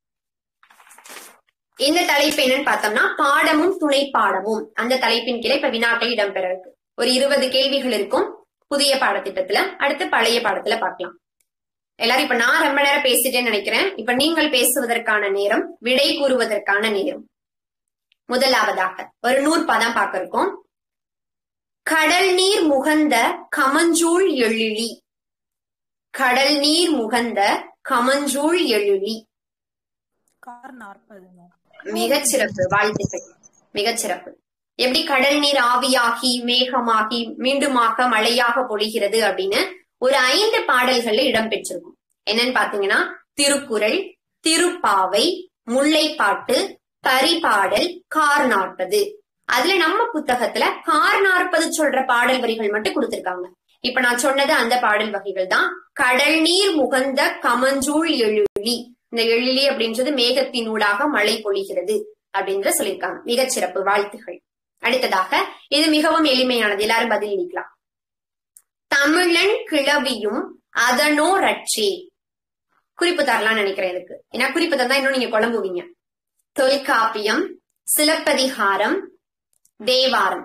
இந்த தலைப்பு என்னன்னு பார்த்தோம்னா பாடமும் துணை பாடமும் அந்த தலைப்பின் கீழே இப்ப வினாக்கள் இடம்பெற இருக்கு ஒரு இருபது கேள்விகள் இருக்கும் புதிய பாடத்திட்டத்துல அடுத்து பழைய பாடத்துல பார்க்கலாம் எல்லாரும் இப்ப நான் ரொம்ப நேரம் பேசிட்டேன்னு நினைக்கிறேன் இப்ப நீங்கள் பேசுவதற்கான நேரம் விடை கூறுவதற்கான நேரம் முதலாவதாக ஒரு நூற்பதம் பார்க்க இருக்கோம் கடல் நீர் முகந்த கமஞ்சூள் எழிலி கடல் நீர் முகந்த கமஞ்சூள் எழிலி கார் நாற்பது மேம் மிகச்சிறப்பு வாழ்த்துக்கள் மிகச்சிறப்பு எப்படி கடல் நீர் ஆவியாகி மேகமாகி மீண்டுமாக மழையாக பொழிகிறது அப்படின்னு ஒரு ஐந்து பாடல்கள்ல இடம்பெற்றிருக்கும் என்னன்னு பாத்தீங்கன்னா திருக்குறள் திருப்பாவை முல்லைப்பாட்டு பரிபாடல் கார் நாற்பது அதுல நம்ம புத்தகத்துல கார் நாற்பது சொல்ற பாடல் வரிகள் மட்டும் கொடுத்திருக்காங்க இப்ப நான் சொன்னது அந்த பாடல் வகைகள் தான் கடல் நீர் முகந்த கமஞ்சூள் எழிலி இந்த எழிலி அப்படின்றது மேகத்தினூடாக மழை பொழிகிறது அப்படின்ற சொல்லியிருக்காங்க மிகச்சிறப்பு வாழ்த்துகள் அடுத்ததாக இது மிகவும் எளிமையானது எல்லாரும் பதிலளிக்கலாம் தமிழன் கிளவியும் அதனோ ரட்சே குறிப்பு தரலாம்னு நினைக்கிறேன் இதுக்கு ஏன்னா குறிப்பு தந்தா இன்னும் நீங்க குழம்புவீங்க தொல்காப்பியம் சிலப்பதிகாரம் தேவாரம்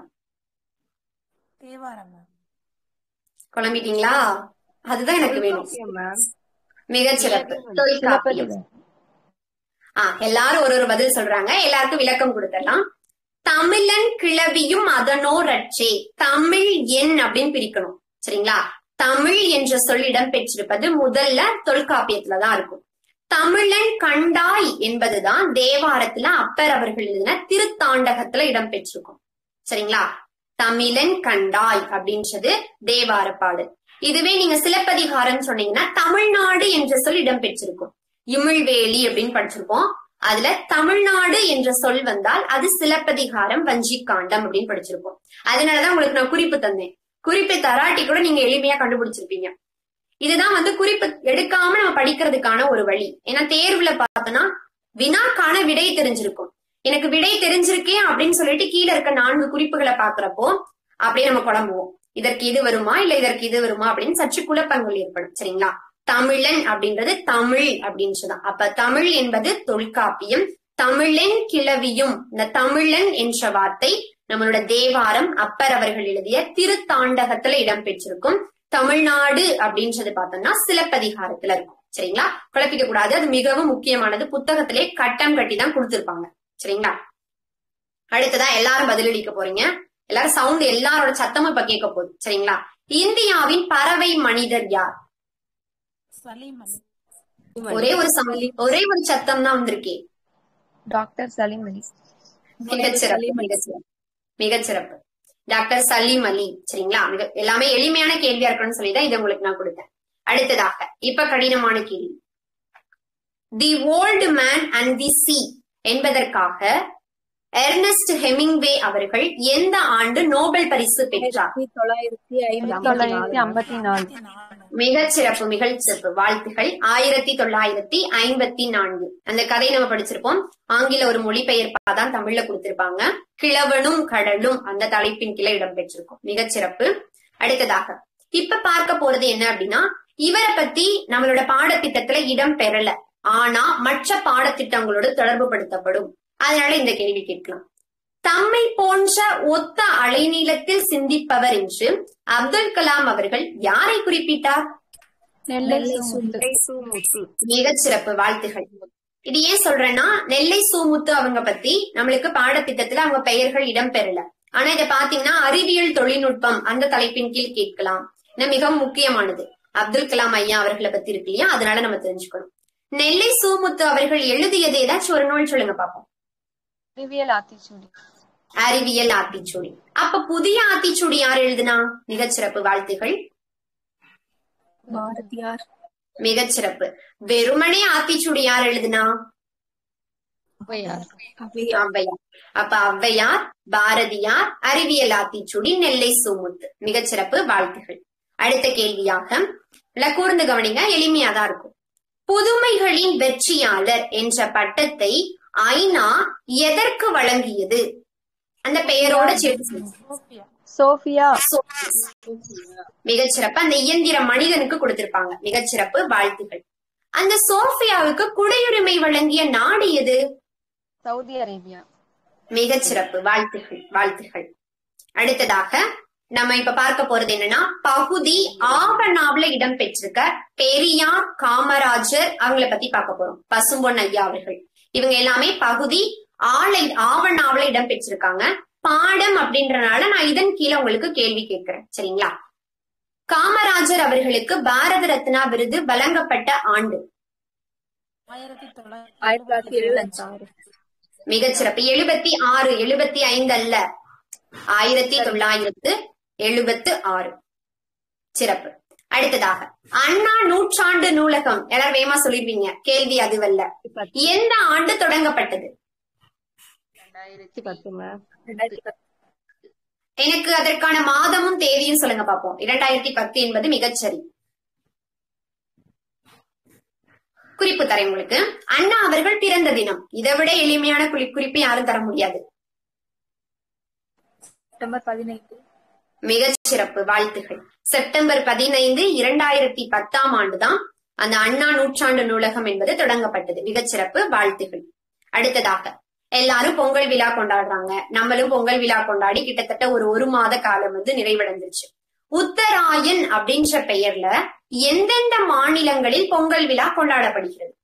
தேவாரம் மேம் குழம்பிட்டீங்களா அதுதான் எனக்கு வேணும் மேம் மிகச்சிறப்பு தொல்காப்பியம் ஆ எல்லாரும் ஒரு ஒரு பதில் சொல்றாங்க எல்லாருக்கும் விளக்கம் கொடுத்துடலாம் தமிழன் கிளவியும் அதனோ ரட்சே தமிழ் எண் அப்படின்னு பிரிக்கணும் சரிங்களா தமிழ் என்ற சொல் இடம்பெற்றிருப்பது முதல்ல தொல்காப்பியத்துலதான் இருக்கும் தமிழன் கண்டாய் என்பதுதான் தேவாரத்துல அப்பர் அவர்கள் எழுதின திருத்தாண்டகத்துல இடம்பெற்றிருக்கும் சரிங்களா தமிழன் கண்டாய் அப்படின்றது தேவார பாடல் இதுவே நீங்க சிலப்பதிகாரம் சொன்னீங்கன்னா தமிழ்நாடு என்ற சொல் இடம்பெற்றிருக்கும் இமிழ்வேலி அப்படின்னு படிச்சிருப்போம் அதுல தமிழ்நாடு என்ற சொல் வந்தால் அது சிலப்பதிகாரம் வஞ்சிக்காண்டம் அப்படின்னு படிச்சிருப்போம் அதனாலதான் உங்களுக்கு நான் குறிப்பு தந்தேன் குறிப்பு தராட்டி கூட நீங்க எளிமையா கண்டுபிடிச்சிருப்பீங்க இதுதான் வந்து குறிப்பு எடுக்காம நம்ம படிக்கிறதுக்கான ஒரு வழி ஏன்னா தேர்வுல பார்த்தோம்னா வினாக்கான விடை தெரிஞ்சிருக்கும் எனக்கு விடை தெரிஞ்சிருக்கேன் அப்படின்னு சொல்லிட்டு கீழே இருக்க நான்கு குறிப்புகளை பாக்குறப்போ அப்படியே நம்ம குழம்புவோம் இதற்கு இது வருமா இல்ல இதற்கு இது வருமா அப்படின்னு சற்று குழப்பங்கள் ஏற்படும் சரிங்களா தமிழன் அப்படின்றது தமிழ் அப்படின்றதுதான் அப்ப தமிழ் என்பது தொல்காப்பியம் தமிழன் கிளவியும் இந்த தமிழன் என்ற வார்த்தை நம்மளோட தேவாரம் அப்பர் அவர்கள் எழுதிய திருத்தாண்டகத்துல இடம்பெற்றிருக்கும் தமிழ்நாடு அப்படின்றது பார்த்தோம்னா சிலப்பதிகாரத்துல இருக்கும் சரிங்களா குழப்பிக்க கூடாது அது மிகவும் முக்கியமானது புத்தகத்திலே கட்டம் கட்டி தான் கொடுத்திருப்பாங்க சரிங்களா அடுத்ததா எல்லாரும் பதிலளிக்க போறீங்க எல்லாரும் சவுண்ட் எல்லாரோட சத்தமும் இப்ப கேட்க போகுது சரிங்களா இந்தியாவின் பறவை மனிதர் யார் சலீம் அலி ஒரே ஒரு சவுண்ட் ஒரே ஒரு சத்தம் தான் வந்திருக்கே டாக்டர் சலீம் அலி மிகச்சிறப்பு மிகச்சிறப்பு மிகச்சிறப்பு டாக்டர் சலீம் அலி சரிங்களா மிக எல்லாமே எளிமையான கேள்வியா இருக்கணும்னு சொல்லி தான் இதை உங்களுக்கு நான் கொடுத்தேன் அடுத்ததாக இப்ப கடினமான கேள்வி the old man and the sea என்பதற்காக எர்னஸ்ட் ஹெமிங்வே அவர்கள் எந்த ஆண்டு நோபல் பரிசு பெற்றார் ஆயிரத்தி தொள்ளாயிரத்தி ஐம்பத்தி தொள்ளாயிரத்தி ஐம்பத்தி நாலு மிகச் சிறப்பு மிகச் சிறப்பு வாழ்த்துகள் ஆயிரத்தி தொள்ளாயிரத்தி ஐம்பத்தி நான்கு அந்த கதை நம்ம படிச்சிருப்போம் ஆங்கில ஒரு மொழிபெயர்ப்பா தான் தமிழ்ல கொடுத்திருப்பாங்க கிழவனும் கடலும் அந்த தலைப்பின் கீழே இடம்பெற்றிருக்கும் மிகச் சிறப்பு அடுத்ததாக இப்ப பார்க்க போறது என்ன அப்படின்னா இவரை பத்தி நம்மளோட பாடத்திட்டத்துல இடம் பெறல ஆனா மற்ற பாடத்திட்டங்களோடு தொடர்பு படுத்தப்படும் அதனால இந்த கேள்வி கேட்கலாம் தம்மை போன்ற ஒத்த அலைநீளத்தில் சிந்திப்பவர் என்று அப்துல் கலாம் அவர்கள் யாரை குறிப்பிட்டார் நெல்லை நெல்லை சுமுத்து. சுமுத்து. மிகச் சிறப்பு வாழ்த்துகள் இது ஏன் சொல்றேன்னா நெல்லை சூமுத்து அவங்க பத்தி நம்மளுக்கு பாடத்திட்டத்துல அவங்க பெயர்கள் இடம்பெறல ஆனா இத பாத்தீங்கன்னா அறிவியல் தொழில்நுட்பம் அந்த தலைப்பின் கீழ் கேட்கலாம் இது மிகவும் முக்கியமானது அப்துல் கலாம் ஐயா அவர்களை பத்தி இருக்கு இல்லையா அதனால நம்ம தெரிஞ்சுக்கணும் நெல்லை சூமுத்து அவர்கள் எழுதியது ஏதாச்சும் ஒரு நூல் சொல்லுங்க பாப்போம் அறிவியல் ஆத்திச்சூடி அறிவியல் ஆத்திச்சூடி அப்ப புதிய ஆத்திச்சூடி யார் எழுதுனா மிகச் சிறப்பு வாழ்த்துகள் பாரதியார் மிகச் சிறப்பு வெறுமனே ஆத்திச்சூடி யார் எழுதுனா ஔவையார் அவையார் ஔவையார் அப்ப ஔவையார் பாரதியார் அறிவியல் ஆத்திச்சூடி நெல்லை சூமுத்து மிகச் சிறப்பு வாழ்த்துகள் அடுத்த கேள்வியாக இல்ல கூர்ந்து கவனிங்க எளிமையாதான் இருக்கும் புதுமைகளின் வெற்றியாளர் என்ற பட்டத்தை ஐநா எதற்கு வழங்கியது அந்த பெயரோட சேர்த்து சொல்லுங்க. சோஃபியா மிகச்சிறப்பு அந்த இயந்திர மனிதனுக்கு கொடுத்திருப்பாங்க மிகச்சிறப்பு வாழ்த்துகள் அந்த சோஃபியாவுக்கு குடியுரிமை வழங்கிய நாடு எது சவுதி அரேபியா மிகச்சிறப்பு வாழ்த்துகள் வாழ்த்துகள் அடுத்ததாக நம்ம இப்ப பார்க்க போறது என்னன்னா பகுதி ஆவணாவுல இடம் பெற்றிருக்க பெரியார் காமராஜர் அவங்கள பத்தி பார்க்க போறோம் பசும்பொன் ஐயா அவர்கள் இவங்க எல்லாமே பகுதி ஆளை ஆவணாவுல இடம் பெற்றிருக்காங்க பாடம் அப்படின்றனால நான் இதன் கீழே உங்களுக்கு கேள்வி கேட்கிறேன் சரிங்களா காமராஜர் அவர்களுக்கு பாரத ரத்னா விருது வழங்கப்பட்ட ஆண்டு ஆயிரத்தி தொள்ளாயிரத்தி எழுபத்தி ஆறு மிகச்சிறப்பு எழுபத்தி ஆறு எழுபத்தி ஐந்து அல்ல ஆயிரத்தி தொள்ளாயிரத்து எழுபத்து ஆறு சிறப்பு அடுத்ததாக அண்ணா நூற்றாண்டு நூலகம் எல்லாரும் வேகமா சொல்லிருவீங்க கேள்வி அதுவல்ல எந்த ஆண்டு தொடங்கப்பட்டது ரெண்டாயிரத்தி பத்து மேம் ரெண்டாயிரத்தி பத்து எனக்கு அதற்கான மாதமும் தேதியும் சொல்லுங்க பாப்போம் இரண்டாயிரத்தி பத்து என்பது மிகச்சரி குறிப்பு தரேன் உங்களுக்கு அண்ணா அவர்கள் பிறந்த தினம் இதை விட எளிமையான குறி குறிப்பு யாரும் தர முடியாது செப்டம்பர் பதினைந்து மிகச் சிறப்பு வாழ்த்துகள் செப்டம்பர் பதினைந்து இரண்டாயிரத்தி பத்தாம் ஆண்டுதான் அந்த அண்ணா நூற்றாண்டு நூலகம் என்பது தொடங்கப்பட்டது மிகச் சிறப்பு வாழ்த்துகள் அடுத்ததாக எல்லாரும் பொங்கல் விழா கொண்டாடுறாங்க நம்மளும் பொங்கல் விழா கொண்டாடி கிட்டத்தட்ட ஒரு ஒரு மாத காலம் வந்து நிறைவடைந்துருச்சு உத்தராயன் அப்படின்ற பெயர்ல எந்தெந்த மாநிலங்களில் பொங்கல் விழா கொண்டாடப்படுகிறது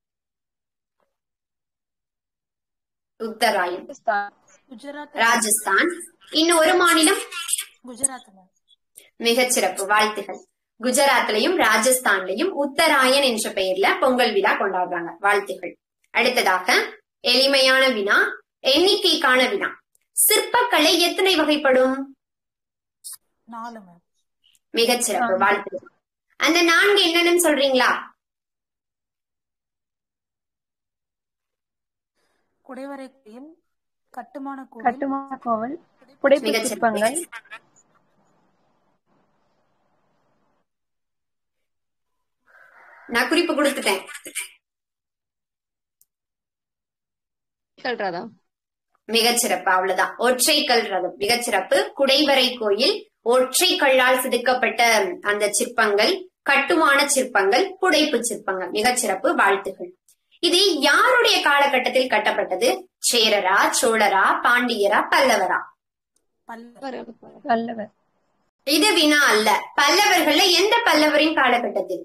உத்தராயன் பாகிஸ்தான் குஜராத் ராஜஸ்தான் இன்னும் ஒரு மாநிலம் குஜராத் மிகச் சிறப்பு வாழ்த்துகள் குஜராத்லயும் ராஜஸ்தான்லயும் உத்தராயன் என்ற பெயர்ல பொங்கல் விழா கொண்டாடுறாங்க வாழ்த்துகள் அடுத்ததாக எளிமையான வினா எண்ணிக்கைக்கான வினா சிற்பக்கலை எத்தனை வகைப்படும் நாலு மேம் மிகச் சிறப்பு வாழ்த்துகள் அந்த நான்கு என்னன்னு சொல்றீங்களா குடைவரை கோயில் கட்டுமான கோவில் கட்டுமான கோவில் புடைப்பு மிகச் சிறப்பு சிற்பங்கள் நான் குறிப்பு கொடுத்துட்டேன் ரதம் மிகச் சிறப்பு அவ்வளவுதான் ஒற்றைக்கல் ரதம் மிகச் சிறப்பு குடைவரை கோயில் ஒற்றை கல்லால் செதுக்கப்பட்ட அந்த சிற்பங்கள் கட்டுமான சிற்பங்கள் புடைப்பு சிற்பங்கள் மிகச் சிறப்பு வாழ்த்துகள் இது யாருடைய காலகட்டத்தில் கட்டப்பட்டது சேரரா சோழரா பாண்டியரா பல்லவரா பல்லவர் வல்லவர் இது வினா அல்ல பல்லவர்கள்ல எந்த பல்லவரின் காலகட்டத்தில்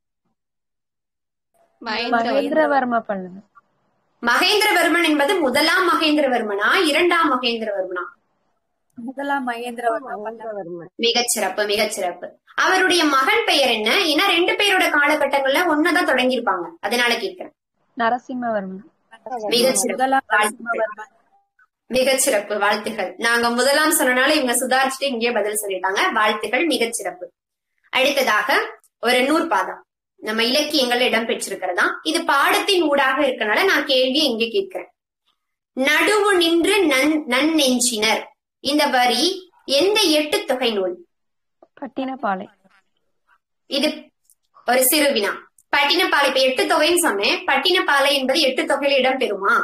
மகேந்திர மகேந்திரவர்ம பல்லவர் மகேந்திரவர்மன் என்பது முதலாம் மகேந்திரவர்மனா இரண்டாம் மகேந்திரவர்மனா முதலாம் மகேந்திரவர்ம பல்லவர் வர்மன் மிகச் சிறப்பு மிகச் சிறப்பு அவருடைய மகன் பெயர் என்ன ஏன்னா ரெண்டு பேரோட காலகட்டங்கள்ல ஒன்னதான் தொடங்கியிருப்பாங்க அதனால கேட்கிறேன் நரசிம்மவர்மன் மிகச் சிறப்பு முதலாம் வாழ்த்துக்கள். நரசிம்மவர்மன் மிகச் சிறப்பு வாழ்த்துகள் நாங்க முதலாம் சொன்னனால இவங்க சுதாரிச்சுட்டு இங்கேயே பதில் சொல்லிட்டாங்க வாழ்த்துகள் மிகச் சிறப்பு அடுத்ததாக ஒரு நூற்பாதம் நம்ம இலக்கியங்கள்ல இடம் பெற்றிருக்கிறதா இது பாடத்தின் ஊடாக இருக்கனால நான் கேள்வி இங்கே கேட்கிறேன் நடுவு நின்று நன் நன்னெஞ்சினர் இந்த வரி எந்த எட்டு தொகை நூல் பட்டினப்பாலை இது ஒரு சிறு வினா பட்டினப்பாலை இப்ப எட்டு தொகைன்னு சொன்னேன் பட்டினப்பாலை என்பது எட்டு தொகையில இடம் பெறுமா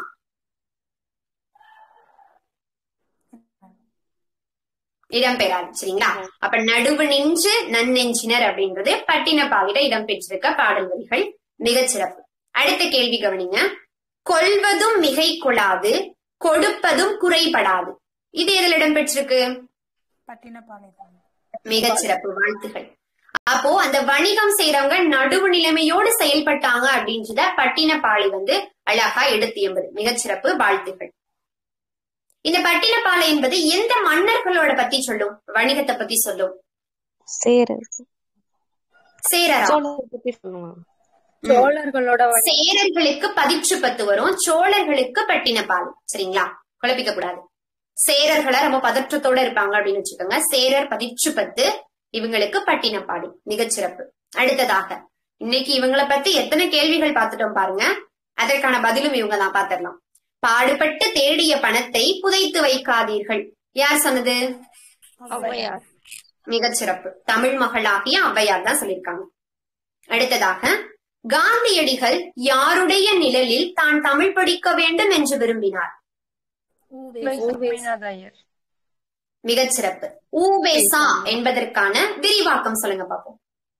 இடம் பெறாது சரிங்களா அப்ப நடுவு நின்று நன்னெஞ்சினர் அப்படின்றது பட்டினப்பாலிட இடம் பெற்றிருக்க பாடல் வரிகள் மிகச்சிறப்பு அடுத்த கேள்வி கவனிங்க கொள்வதும் மிகை கொள்ளாது கொடுப்பதும் குறைபடாது இது எதில் இடம் பெற்றிருக்கு பட்டினப்பாலை தான் மிகச்சிறப்பு வாழ்த்துகள் அப்போ அந்த வணிகம் செய்யறவங்க நடுவு நிலைமையோடு செயல்பட்டாங்க அப்படின்றத பட்டினப்பாலை வந்து அழகா எடுத்து எம்பது மிகச்சிறப்பு வாழ்த்துகள் இந்த பட்டினப்பாலை என்பது எந்த மன்னர்களோட பத்தி சொல்லும் வணிகத்தை பத்தி சொல்லும் சேரர் சேரரா சோழரை பத்தி சொல்லுங்க சோழர்களோட வழி- சேரர்களுக்கு பதிற்று பத்து வரும் சோழர்களுக்கு பட்டினப்பாலை சரிங்களா குழப்பிக்க கூடாது சேரர்களை ரொம்ப பதற்றத்தோட இருப்பாங்க அப்படின்னு வச்சுக்கோங்க சேரர் பதிற்று பத்து இவங்களுக்கு பட்டினப்பாடி மிகச்சிறப்பு அடுத்ததாக இன்னைக்கு இவங்கள பத்தி எத்தனை கேள்விகள் பார்த்துட்டோம் பாருங்க அதற்கான பதிலும் இவங்க தான் பாத்திரலாம் பாடுபட்டு தேடிய பணத்தை புதைத்து வைக்காதீர்கள் யார் சொன்னது ஔவையார் மிகச்சிறப்பு தமிழ் மகளாகிய ஔவையார் தான் சொல்லியிருக்காங்க அடுத்ததாக காந்தியடிகள் யாருடைய நிழலில் தான் தமிழ் படிக்க வேண்டும் என்று விரும்பினார் ஊவே- சுவாமிநாத ஐயர் மிகச்சிறப்பு ஊவேசா என்பதற்கான விரிவாக்கம் சொல்லுங்க பாப்போம்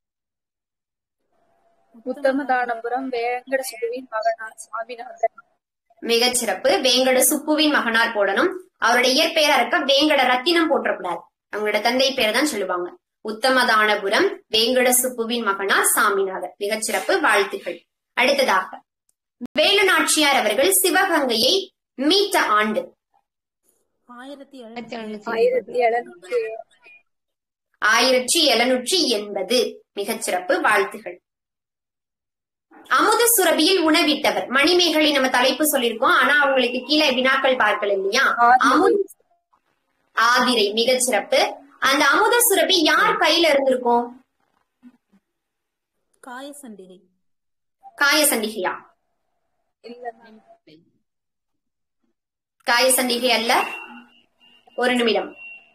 உத்தமதானபுரம் வேங்கட சுடுவின் மகனார் சாமிநாதன் மிகச்சிறப்பு வேங்கட சுப்புவின் மகனார் போடணும் அவரோட இயற்பெயரா இருக்க வேங்கட ரத்தினம் போற்றக்கூடாது அவங்களோட தந்தை பேரை தான் சொல்லுவாங்க உத்தமதானபுரம் வேங்கட சுப்புவின் மகனார் சாமிநாதர் மிகச்சிறப்பு வாழ்த்துகள் அடுத்ததாக வேலு நாச்சியார் அவர்கள் சிவகங்கையை மீட்ட ஆண்டு ஆயிரத்தி ஆயிரத்தி எழுநூத்தி ஆயிரத்தி எழுநூற்றி ஆயிரத்தி எழுநூற்றி எண்பது மிகச்சிறப்பு வாழ்த்துகள் அமுத சுரபியில் உணவிட்டவர் மணிமேகலை நம்ம தலைப்பு சொல்லியிருக்கோம் ஆனா அவங்களுக்கு கீழே வினாக்கள் பார்க்கல இல்லையா அமுத ஆதிரை மிகச்சிறப்பு அந்த அமுத சுரபி யார் கையில இருந்திருக்கும் காயசண்டிகை காயசண்டிகையா இல்ல காயசண்டிகை அல்ல ஒரு நிமிடம்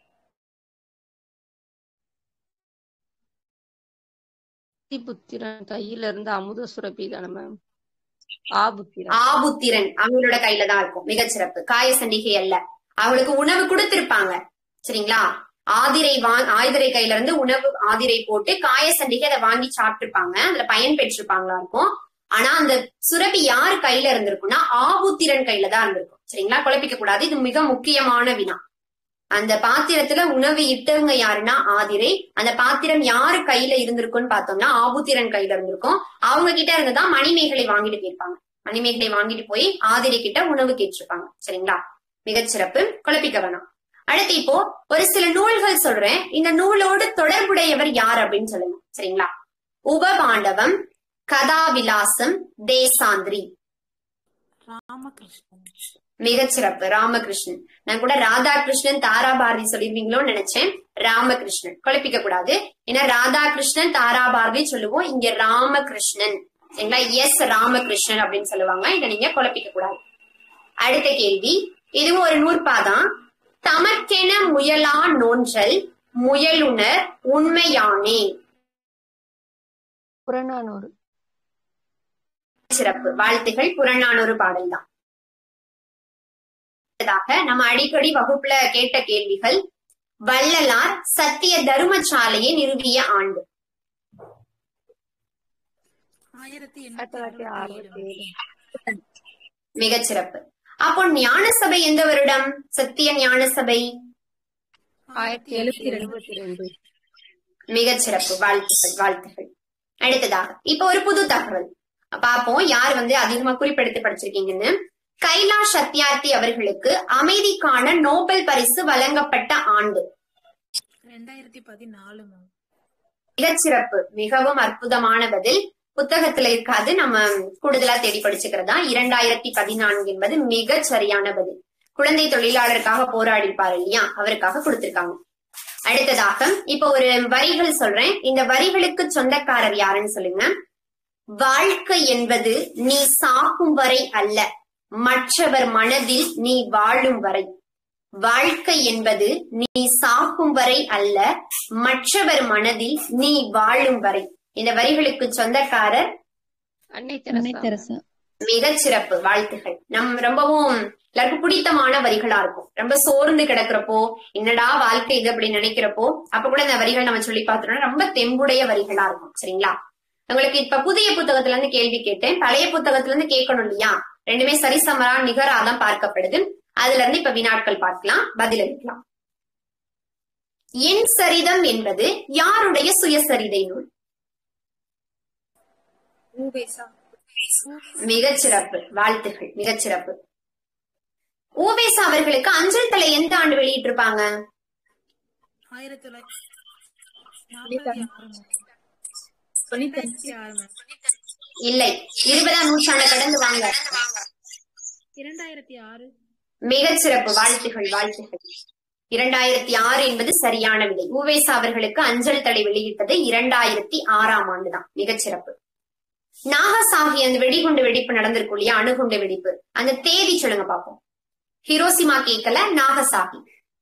புத்திரன் கையில இருந்து அமுத சுரபி தானே மேம் ஆபுத்திரன் ஆபுத்திரன் அவங்களோட கையில தான் இருக்கும் மிகச்சிறப்பு காயசண்டிகை அல்ல அவங்களுக்கு உணவு கொடுத்திருப்பாங்க சரிங்களா ஆதிரை வா ஆதிரை கையில இருந்து உணவு ஆதிரை போட்டு காயசண்டிகை அதை வாங்கி சாப்பிட்டிருப்பாங்க அதுல பயன் பெற்றிருப்பாங்களா இருக்கும் ஆனா அந்த சுரபி யார் கையில இருந்திருக்கும்னா ஆபுத்திரன் கையில தான் இருந்திருக்கும் சரிங்களா குழப்பிக்க கூடாது இது மிக முக்கியமான வினா அந்த பாத்திரத்துல உணவு இட்டவங்க யாருன்னா ஆதிரை அந்த பாத்திரம் யாரு கையில இருந்திருக்கும்னு பார்த்தோம்னா ஆபுத்திரன் கையில இருந்திருக்கும் அவங்க கிட்ட இருந்துதான் மணிமேகலை வாங்கிட்டு போயிருப்பாங்க மணிமேகலை வாங்கிட்டு போய் ஆதிரை கிட்ட உணவு கேட்டிருப்பாங்க சரிங்களா மிகச்சிறப்பு குழப்பிக்க வேணாம் அடுத்து இப்போ ஒரு சில நூல்கள் சொல்றேன் இந்த நூலோடு தொடர்புடையவர் யார் அப்படின்னு சொல்லுங்க சரிங்களா உபபாண்டவம் கதாவிலாசம் தேசாந்திரி ராமகிருஷ்ணன் மிகச்சிறப்பு ராமகிருஷ்ணன் நான் கூட ராதாகிருஷ்ணன் தாராபாரதி சொல்லிருவீங்களோன்னு நினைச்சேன் ராமகிருஷ்ணன் குழப்பிக்க கூடாது ஏன்னா ராதாகிருஷ்ணன் தாராபாரதி சொல்லுவோம் இங்க ராமகிருஷ்ணன் சரிங்களா எஸ் ராமகிருஷ்ணன் அப்படின்னு சொல்லுவாங்க இதை நீங்க குழப்பிக்க கூடாது அடுத்த கேள்வி இதுவும் ஒரு நூற்பாதான் தமக்கென முயலா நோன்றல் முயலுணர் உண்மையானே புறநானூறு சிறப்பு வாழ்த்துகள் புறநானூறு பாடல் தான் அடுத்ததாக நம்ம அடிக்கடி வகுப்புல கேட்ட கேள்விகள் வள்ளலார் சத்திய தர்மசாலையை நிறுவிய ஆண்டு ஆயிரத்தி ஆயிரத்தி தொள்ளாயிரத்தி அறுபத்தி ஏழு மிகச்சிறப்பு அப்போ ஞான சபை எந்த வருடம் சத்திய ஞான சபை ஆயிரத்தி எழுநூத்தி எழுபத்தி ரெண்டு மிகச்சிறப்பு வாழ்த்துக்கள் வாழ்த்துக்கள் அடுத்ததாக இப்போ ஒரு புது தகவல் பாப்போம் யார் வந்து அதிகமா குறிப்பெடுத்து படிச்சிருக்கீங்கன்னு கைலாஷ் சத்யார்த்தி அவர்களுக்கு அமைதிக்கான நோபல் பரிசு வழங்கப்பட்ட ஆண்டு ரெண்டாயிரத்தி பதினாலு மேம் மிகச்சிறப்பு மிகவும் அற்புதமான பதில் புத்தகத்துல இருக்காது நம்ம கூடுதலா தேடி படிச்சுக்கிறதா இரண்டாயிரத்தி பதினான்கு என்பது மிக சரியான பதில் குழந்தை தொழிலாளருக்காக போராடி இருப்பாரு இல்லையா அவருக்காக கொடுத்திருக்காங்க அடுத்ததாக இப்ப ஒரு வரிகள் சொல்றேன் இந்த வரிகளுக்கு சொந்தக்காரர் யாருன்னு சொல்லுங்க வாழ்க்கை என்பது நீ சாகும் வரை அல்ல மற்றவர் மனதில் நீ வாழும் வரை வாழ்க்கை என்பது நீ சாகும் வரை அல்ல மற்றவர் மனதில் நீ வாழும் வரை இந்த வரிகளுக்கு சொந்தக்காரர் அன்னை அன்னை தெரசா தெரசா மிகச் சிறப்பு வாழ்த்துகள் நம் ரொம்பவும் எல்லாருக்கும் பிடித்தமான வரிகளா இருக்கும் ரொம்ப சோர்ந்து கிடக்குறப்போ என்னடா வாழ்க்கை இது அப்படி நினைக்கிறப்போ அப்ப கூட இந்த வரிகள் நம்ம சொல்லி பார்த்தோம்னா ரொம்ப தெம்புடைய வரிகளா இருக்கும் சரிங்களா உங்களுக்கு இப்ப புதிய புத்தகத்துல இருந்து கேள்வி கேட்டேன் பழைய புத்தகத்துல இருந்து கேட்கணும் இல்லையா ரெண்டுமே சரிசமரா நிகராதான் பார்க்கப்படுது அதுல இருந்து இப்ப வினாட்கள் பார்க்கலாம் பதில் அளிக்கலாம் என் சரிதம் என்பது யாருடைய சுயசரிதை நூல் ஊவேசா மிகச் சிறப்பு வாழ்த்துகள் மிகச் சிறப்பு ஊவேசா அவர்களுக்கு அஞ்சல் தலை எந்த ஆண்டு வெளியிட்டிருப்பாங்க ஆயிரத்தி தொண்ணூத்தி ஆறு இல்லை இருபதாம் நூற்றாண்டை கடந்து வாங்க இரண்டாயிரத்தி ஆறு மிகச் சிறப்பு வாழ்த்துகள் வாழ்த்துகள் இரண்டாயிரத்தி ஆறு என்பது சரியான விடை ஊவேசா அவர்களுக்கு அஞ்சல் தலை வெளியிட்டது இரண்டாயிரத்தி ஆறாம் ஆண்டுதான் மிகச் சிறப்பு நாகசாகி அந்த வெடிகுண்டு வெடிப்பு நடந்திருக்கும் இல்லையா அணுகுண்டு வெடிப்பு அந்த தேதி சொல்லுங்க பாப்போம் ஹிரோசிமா கேக்கல நாகசாகி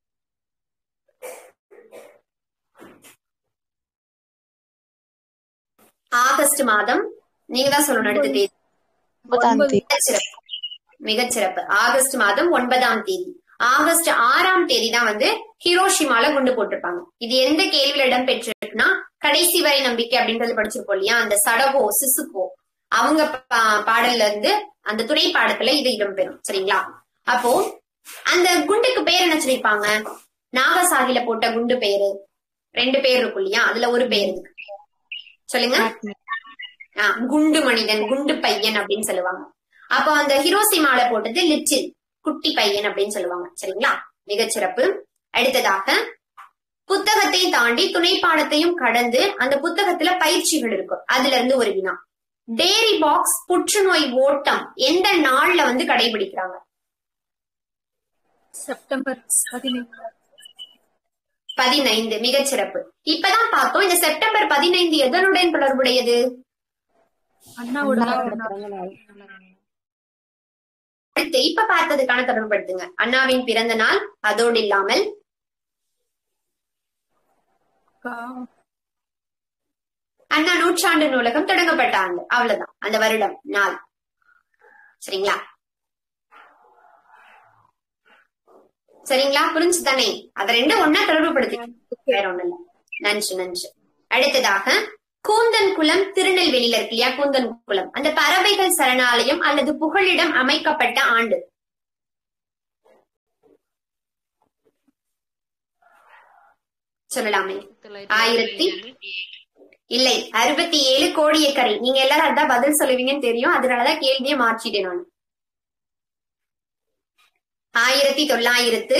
ஆகஸ்ட் மாதம் நீங்க தான் சொல்லணும் அடுத்த தேதி ஒன்பதாம் தேதி மிகச் சிறப்பு மிகச் சிறப்பு ஆகஸ்ட் மாதம் ஒன்பதாம் தேதி ஆகஸ்ட் ஆறாம் தேதி தான் வந்து ஹிரோஷிமால குண்டு போட்டிருப்பாங்க இது எந்த கேள்வியில இடம் பெற்றிருக்குன்னா கடைசி வரை நம்பிக்கை அப்படின்றது படிச்சிருப்போம் இல்லையா அந்த சடகோ சிசுகோ அவங்க பா- பாடல்ல இருந்து அந்த துணை பாடத்துல இது இடம்பெறும் சரிங்களா அப்போ அந்த குண்டுக்கு பேர் என்ன சொல்லிருப்பாங்க நாகசாகில போட்ட குண்டு பேரு ரெண்டு பேர் இருக்கும் இல்லையா அதுல ஒரு பேர் இருக்கு சொல்லுங்க ஆ, குண்டு மனிதன் குண்டு பையன் அப்படின்னு சொல்லுவாங்க அப்போ அந்த ஹிரோசிமால போட்டது லிட்டில் குட்டி பையன் அப்படின்னு சொல்லுவாங்க சரிங்களா மிகச் சிறப்பு அடுத்ததாக புத்தகத்தை தாண்டி துணை பாடத்தையும் கடந்து அந்த புத்தகத்துல பயிற்சிகள் இருக்கும் அதுல இருந்து ஒரு வினா டேரி பாக்ஸ் புற்றுநோய் ஓட்டம் எந்த நாள்ல வந்து கடைபிடிக்கிறாங்க செப்டம்பர் பதினைந்து பதினைந்து மிகச் சிறப்பு இப்பதான் பார்த்தோம் இந்த செப்டம்பர் பதினைந்து எதனுடன் தொடர்புடையது அண்ணாவோட அண்ணாவோட பிறந்த நாள் அடுத்து இப்ப பார்த்ததுக்கான தொடர்புபடுத்துங்க அண்ணாவின் பிறந்த நாள் அதோடு இல்லாமல் கா- அண்ணா நூற்றாண்டு நூலகம் தொடங்கப்பட்ட ஆண்டு அவ்வளவுதான் அந்த வருடம் நாள் சரிங்களா சரிங்களா புரிஞ்சு தானே அத ரெண்டும் ஒன்னா தொடர்புபடுத்தி வேற ஒண்ணு இல்ல நன்றி நன்றி அடுத்ததாக கூந்தன் குளம் திருநெல்வேலியில இருக்கு இல்லையா கூந்தன் குளம் அந்த பறவைகள் சரணாலயம் அல்லது புகலிடம் அமைக்கப்பட்ட ஆண்டு சொல்லலாமே ஆயிரத்தி இல்லை அறுபத்தி ஏழு கோடியக்கரை நீங்க எல்லாரும் அதான் பதில் சொல்லுவீங்கன்னு தெரியும் அதனாலதான் கேள்வியை மாற்றிட்டேன் நான் ஆயிரத்தி தொள்ளாயிரத்து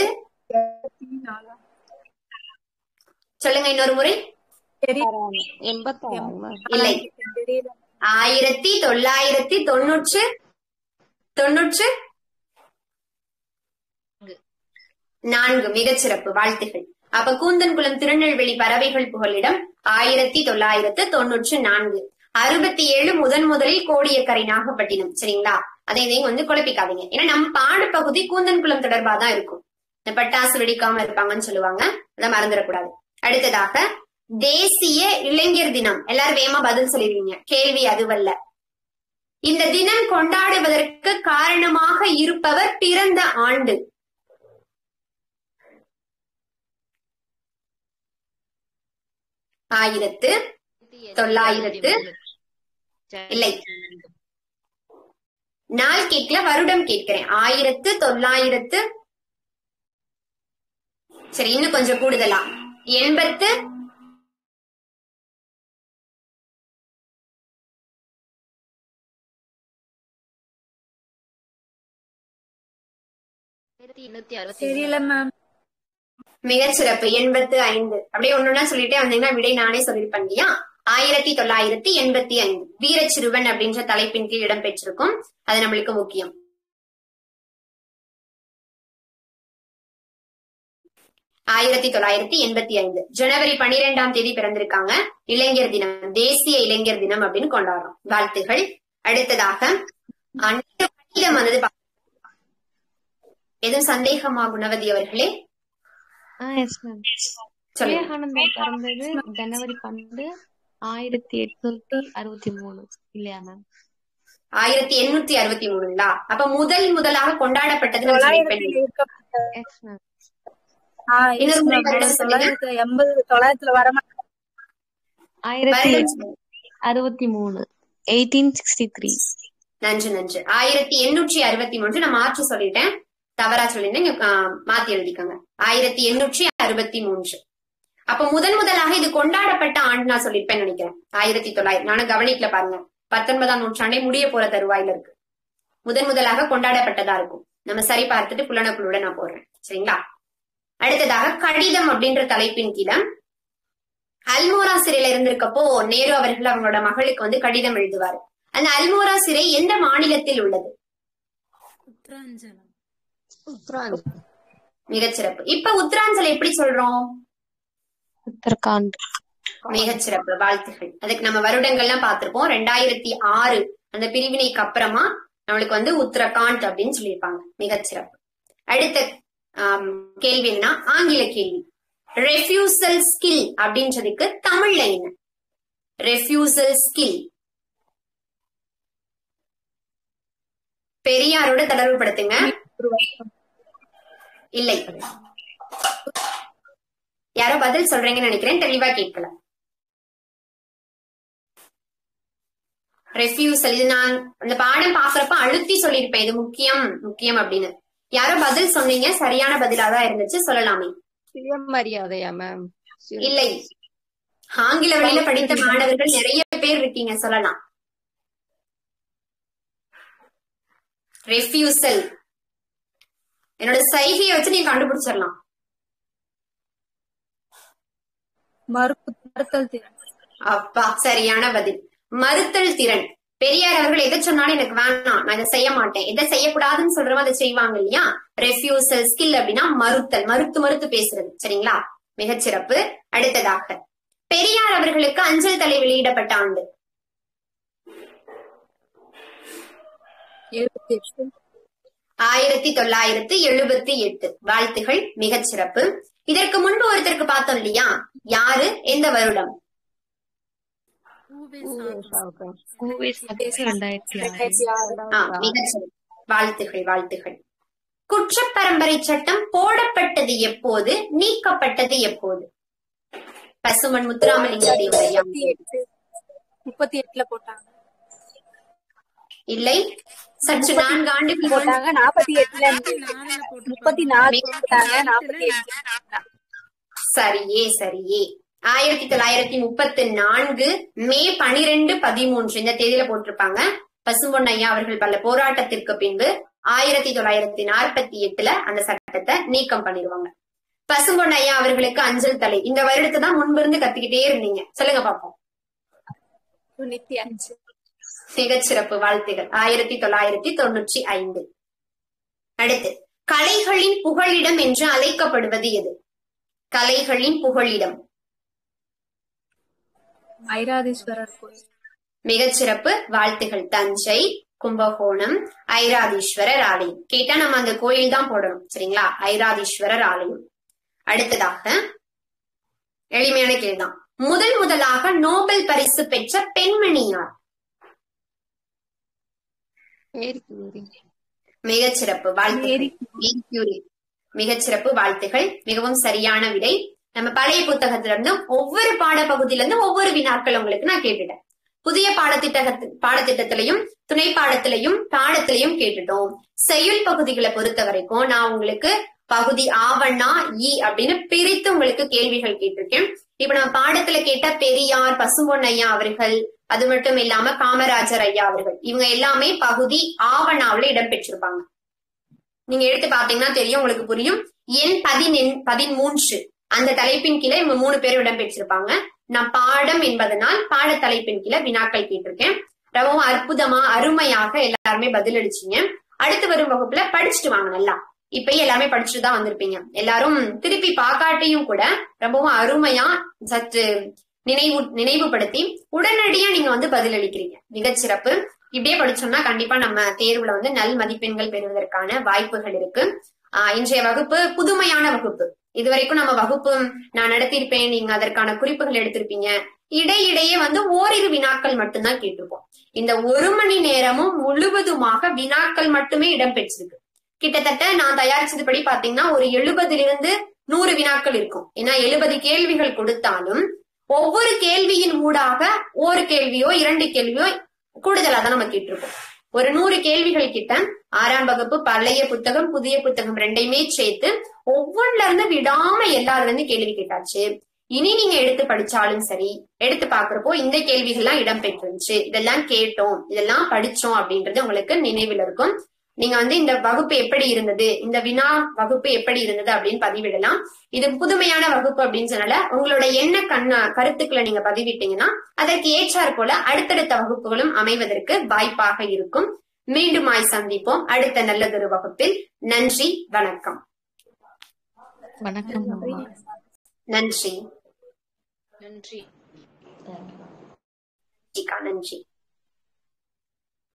சொல்லுங்க இன்னொரு முறை எண்பத்தாறு இல்லை ஆயிரத்தி தொள்ளாயிரத்தி தொண்ணூற்று தொண்ணூற்று நான்கு மிகச்சிறப்பு வாழ்த்துகள் அப்ப கூந்தன்குளம் திருநெல்வேலி பறவைகள் புகலிடம் ஆயிரத்தி தொள்ளாயிரத்து தொண்ணூற்று நான்கு அறுபத்தி ஏழு முதன் முதலில் கோடியக்கரை நாகப்பட்டினம் சரிங்களா அதை இதையும் வந்து குழப்பிக்காதீங்க ஏன்னா நம்ம பாடுபகுதி கூந்தன்குளம் தொடர்பா தான் இருக்கும் இந்த பட்டாசு வெடிக்காம இருப்பாங்கன்னு சொல்லுவாங்க அதை மறந்துடக்கூடாது அடுத்ததாக தேசிய இளைஞர் தினம் எல்லாரும் வேகமா பதில் சொல்லிடுவீங்க கேள்வி அதுவல்ல இந்த தினம் கொண்டாடுவதற்கு காரணமாக இருப்பவர் பிறந்த ஆண்டு ஆயிரத்து தொள்ளாயிரத்து இல்லை நாள் கேட்கல வருடம் கேட்கிறேன் ஆயிரத்து தொள்ளாயிரத்து சரி இன்னும் கொஞ்சம் கூடுதலா எண்பத்து தெரியல மேம் மிகச் சிறப்பு எண்பத்து ஐந்து அப்படியே ஒண்ணுன்னா சொல்லிட்டே வந்தீங்கன்னா விடை நானே சொல்லியிருப்பேன் இல்லையா ஆயிரத்தி தொள்ளாயிரத்தி எண்பத்தி ஐந்து வீரச்சிறுவன் அப்படின்ற தலைப்பின் கீழ் இடம்பெற்றிருக்கும் அது நம்மளுக்கு முக்கியம் ஆயிரத்தி தொள்ளாயிரத்தி எண்பத்தி ஐந்து ஜனவரி பனிரெண்டாம் தேதி பிறந்திருக்காங்க இளைஞர் தினம் தேசிய இளைஞர் தினம் அப்படின்னு கொண்டாடுறோம் வாழ்த்துகள் அடுத்ததாக அன்னைக்கு கணிதம் வந்தது பா- எதுவும் சந்தேகமா குணவதி அவர்களே ஆ எஸ் மேம் சொல்லுங்க விவேகானந்தர் பிறந்தது ஜனவரி பன்னெண்டு ஆயிரத்தி எட்நூத்தி அறுபத்தி மூணு இல்லையா மேம் ஆயிரத்தி எண்ணூத்தி அறுபத்தி மூணுங்களா அப்ப முதல் முதலாக கொண்டாடப்பட்டது நம்ம தொள்ளாயிரத்துல சொல்லிப்பேன். இருக்க எஸ் மேம் ஆஹ் yes இன்னொரு முறை ma'am. வருடம் சொல்லுங்க. தொள்ளாயிரத்து எண்பது தொள்ளாயிரத்துல வர ஆயிரத்தி வருடம் சொல்லுங்க. அறுபத்தி மூணு எயிட்டீன் சிக்ஸ்டி த்ரீ நன்று நன்று ஆயிரத்தி எண்ணூற்றி அறுபத்தி மூன்று நான் மாற்றி சொல்லிட்டேன் தவறா சொல்லிட்டேன் இங்க, ஆ, மாத்தி எழுதிக்கோங்க ஆயிரத்தி எண்ணூற்றி அறுபத்தி மூன்று அப்ப முதன் முதலாக இது கொண்டாடப்பட்ட ஆண்டு நான் சொல்லிருப்பேன் நினைக்கிறேன் ஆயிரத்தி தொள்ளாயிரம் நானும் கவனிக்கல பாருங்க பத்தொன்பதாம் நூற்றாண்டே முடிய போற தருவாயில இருக்கு முதன் முதலாக கொண்டாடப்பட்டதா இருக்கும் நம்ம சரி பார்த்துட்டு புலனக்குழுட நான் போடுறேன் சரிங்களா அடுத்ததாக கடிதம் அப்படின்ற தலைப்பின் கீழே அல்மோரா சிறையில இருந்திருக்கப்போ நேரு அவர்கள் அவங்களோட மகளுக்கு வந்து கடிதம் எழுதுவார் அந்த அல்மோரா சிறை எந்த மாநிலத்தில் உள்ளது உத்தராஞ்சல் மிகச்சிறப்பு இப்ப உத்தராஞ்சல் எப்படி சொல்றோம் உத்தரகாண்ட் மிகச்சிறப்பு வாழ்த்துகள் அதுக்கு நம்ம வருடங்கள்லாம் பார்த்திருப்போம் ரெண்டாயிரத்தி ஆறு அந்த பிரிவினைக்கு அப்புறமா நம்மளுக்கு வந்து உத்தரகாண்ட் அப்படின்னு சொல்லியிருப்பாங்க மிகச்சிறப்பு அடுத்த ஆம், கேள்வி என்ன ஆங்கில கேள்வி ரெஃப்யூசல் ஸ்கில் அப்படின்றதுக்கு தமிழ்ல என்ன ரெஃப்யூசல் ஸ்கில் பெரியாரோட தொடர்பு படுத்துங்க இல்லை யாரோ பதில் சொல்றீங்கன்னு நினைக்கிறேன் தெளிவா கேட்கல ரெஃப்யூசல் இது நான் அந்த பாடம் பாக்குறப்ப அழுத்தி சொல்லியிருப்பேன் இது முக்கியம் முக்கியம் அப்படின்னு யாரோ பதில் சொன்னீங்க சரியான பதிலா தான் இருந்துச்சு சொல்லலாமே சுயமரியாதையா மேம் இல்லை ஆங்கில வழியில படித்த மாணவர்கள் நிறைய பேர் இருக்கீங்க சொல்லலாம் ரெஃப்யூசல் என்னோட சைகையை வச்சு நீங்க கண்டுபிடிச்சிடலாம் மறுப்பு மறுத்தல் திறன் அப்பா சரியான பதில் மறுத்தல் திறன் பெரியார் அவர்கள் எதை சொன்னாலும் எனக்கு வேணாம் நான் இதை செய்ய மாட்டேன் எதை செய்யக்கூடாதுன்னு சொல்றோம் அதை செய்வாங்க இல்லையா ரெஃப்யூசல் ஸ்கில் அப்படின்னா மறுத்தல் மறுத்து மறுத்து பேசுறது சரிங்களா மிகச்சிறப்பு அடுத்ததாக பெரியார் அவர்களுக்கு அஞ்சல் தலை வெளியிடப்பட்ட ஆண்டு எழுபத்தி எட்டு ஆயிரத்தி தொள்ளாயிரத்தி எழுபத்தி எட்டு வாழ்த்துகள் மிகச்சிறப்பு இதற்கு முன்பு ஒருத்தருக்கு பார்த்தோம் இல்லையா யாரு எந்த வருடம் ஊவேசாவுக்கு. ஊவே சதீஷ் ரெண்டாயிரத்தி ஆறு ரெண்டாயிரத்தி ஆறு ஆ, மிகச்சிறப்பு வாழ்த்துகள் வாழ்த்துகள் குற்றப் பரம்பரை சட்டம் போடப்பட்டது எப்போது நீக்கப்பட்டது எப்போது பசுமன் முத்துராமலிங்க தேவர் ஐயா முப்பத்தி எட்டு முப்பத்தி எட்டுல போட்டாங்க இல்லை சற்று நான்கு ஆண்டுகள் முன்பு போட்டாங்க நாற்பத்தி எட்டுல இருந்து முப்பத்தி நாலு போட்டாங்க நாற்பத்தி எட்டு சரியே சரியே ஆயிரத்தி தொள்ளாயிரத்தி முப்பத்தி நான்கு மே பனிரெண்டு பதிமூன்று இந்த தேதியில போட்டிருப்பாங்க பசும்பொன் ஐயா அவர்கள் பல போராட்டத்திற்கு பின்பு ஆயிரத்தி தொள்ளாயிரத்தி நாற்பத்தி எட்டுல அந்த சட்டத்தை நீக்கம் பண்ணிடுவாங்க பசும்பொன் ஐயா அவர்களுக்கு அஞ்சல் தலை இந்த வருடத்தை தான் முன்பிருந்து கத்திக்கிட்டே இருந்தீங்க சொல்லுங்க பாப்போம் தொண்ணூத்தி அஞ்சு மிகச்சிறப்பு வாழ்த்துகள் ஆயிரத்தி தொள்ளாயிரத்தி தொண்ணூற்றி ஐந்து அடுத்து கலைகளின் புகழிடம் என்று அழைக்கப்படுவது எது கலைகளின் புகழிடம் ஐராதீஸ்வரர் கோயில் மிகச்சிறப்பு வாழ்த்துகள் தஞ்சை கும்பகோணம் ஐராதீஸ்வரர் ஆலயம் கேட்டா நம்ம அந்த கோயில் தான் போடணும் சரிங்களா ஐராதீஸ்வரர் ஆலயம் அடுத்ததாக எளிமையான கேள்விதான் முதல் முதலாக நோபல் பரிசு பெற்ற பெண்மணி யார் மேரி கியூரி. மிகச்சிறப்பு வாழ்த்துகள் மேரி கியூரி. மிகச்சிறப்பு வாழ்த்துகள் மிகவும் சரியான விடை நம்ம பழைய புத்தகத்துல இருந்தும் ஒவ்வொரு பாடப்பகுதியில இருந்தும் ஒவ்வொரு வினாக்கள் உங்களுக்கு நான் கேட்டுட்டேன் புதிய பாடத்திட்ட பாடத்திட்டத்திலையும் துணை பாடத்திலையும் பாடத்திலையும் கேட்டுட்டோம் செய்யுள் பகுதிகளை பொறுத்த வரைக்கும் நான் உங்களுக்கு பகுதி ஆவண்ணா இ அப்படின்னு பிரித்து உங்களுக்கு கேள்விகள் கேட்டிருக்கேன் இப்ப நம்ம பாடத்துல கேட்ட பெரியார் பசும்பொன் ஐயா அவர்கள் அது மட்டும் இல்லாம காமராஜர் ஐயா அவர்கள் இவங்க எல்லாமே பகுதி ஆவணாவுல இடம்பெற்றிருப்பாங்க நீங்க எடுத்து பாத்தீங்கன்னா தெரியும் உங்களுக்கு புரியும் எண் பதினெண் பதிமூன்று அந்த தலைப்பின் கீழே இவங்க மூணு பேரும் இடம்பெற்றிருப்பாங்க நான் பாடம் என்பதனால் பாட தலைப்பின் கீழே வினாக்கள் கேட்டிருக்கேன் ரொம்பவும் அற்புதமா அருமையாக எல்லாருமே பதிலளிச்சீங்க அடுத்து வரும் வகுப்புல படிச்சுட்டு வாங்க நல்லா இப்பயும் எல்லாமே படிச்சுட்டு தான் வந்திருப்பீங்க எல்லாரும் திருப்பி பாக்காட்டியும் கூட ரொம்பவும் அருமையா சற்று நினைவு நினைவுபடுத்தி உடனடியா நீங்க வந்து பதிலளிக்கிறீங்க மிகச்சிறப்பு இப்படியே படிச்சோம்னா கண்டிப்பா நம்ம தேர்வுல வந்து நல் மதிப்பெண்கள் பெறுவதற்கான வாய்ப்புகள் இருக்கு ஆஹ் இன்றைய வகுப்பு புதுமையான வகுப்பு இதுவரைக்கும் நம்ம வகுப்பு நான் நடத்தியிருப்பேன் நீங்க அதற்கான குறிப்புகள் எடுத்திருப்பீங்க இடையிடையே வந்து ஓரிரு வினாக்கள் மட்டும்தான் கேட்டிருப்போம் இந்த ஒரு மணி நேரமும் முழுவதுமாக வினாக்கள் மட்டுமே இடம்பெற்றிருக்கு கிட்டத்தட்ட நான் தயாரிச்சதுபடி பாத்தீங்கன்னா ஒரு எழுபதிலிருந்து நூறு வினாக்கள் இருக்கும் ஏன்னா எழுபது கேள்விகள் கொடுத்தாலும் ஒவ்வொரு கேள்வியின் ஊடாக ஒரு கேள்வியோ இரண்டு கேள்வியோ கூடுதலா தான் நம்ம கேட்டிருக்கோம் ஒரு நூறு கேள்விகள் கிட்ட ஆறாம் வகுப்பு பழைய புத்தகம் புதிய புத்தகம் ரெண்டையுமே சேர்த்து ஒவ்வொன்றுல இருந்து விடாம எல்லாருல இருந்து கேள்வி கேட்டாச்சு இனி நீங்க எடுத்து படிச்சாலும் சரி எடுத்து பாக்குறப்போ இந்த கேள்விகள்லாம் இடம்பெற்றிருந்துச்சு இதெல்லாம் கேட்டோம் இதெல்லாம் படிச்சோம் அப்படின்றது உங்களுக்கு நினைவில் இருக்கும் நீங்க வந்து இந்த வகுப்பு எப்படி இருந்தது இந்த வினா வகுப்பு எப்படி இருந்தது அப்படின்னு பதிவிடலாம் இது புதுமையான வகுப்பு அப்படின்னு சொன்னால உங்களோட என்ன கண்ண கருத்துக்களை நீங்க பதிவிட்டீங்கன்னா அதற்கு ஏற்றாற் போல அடுத்தடுத்த வகுப்புகளும் அமைவதற்கு வாய்ப்பாக இருக்கும் மீண்டுமாய் சந்திப்போம் அடுத்த நல்லதொரு வகுப்பில் நன்றி வணக்கம் வணக்கம் அம்மா நன்றி நன்றி நன்றி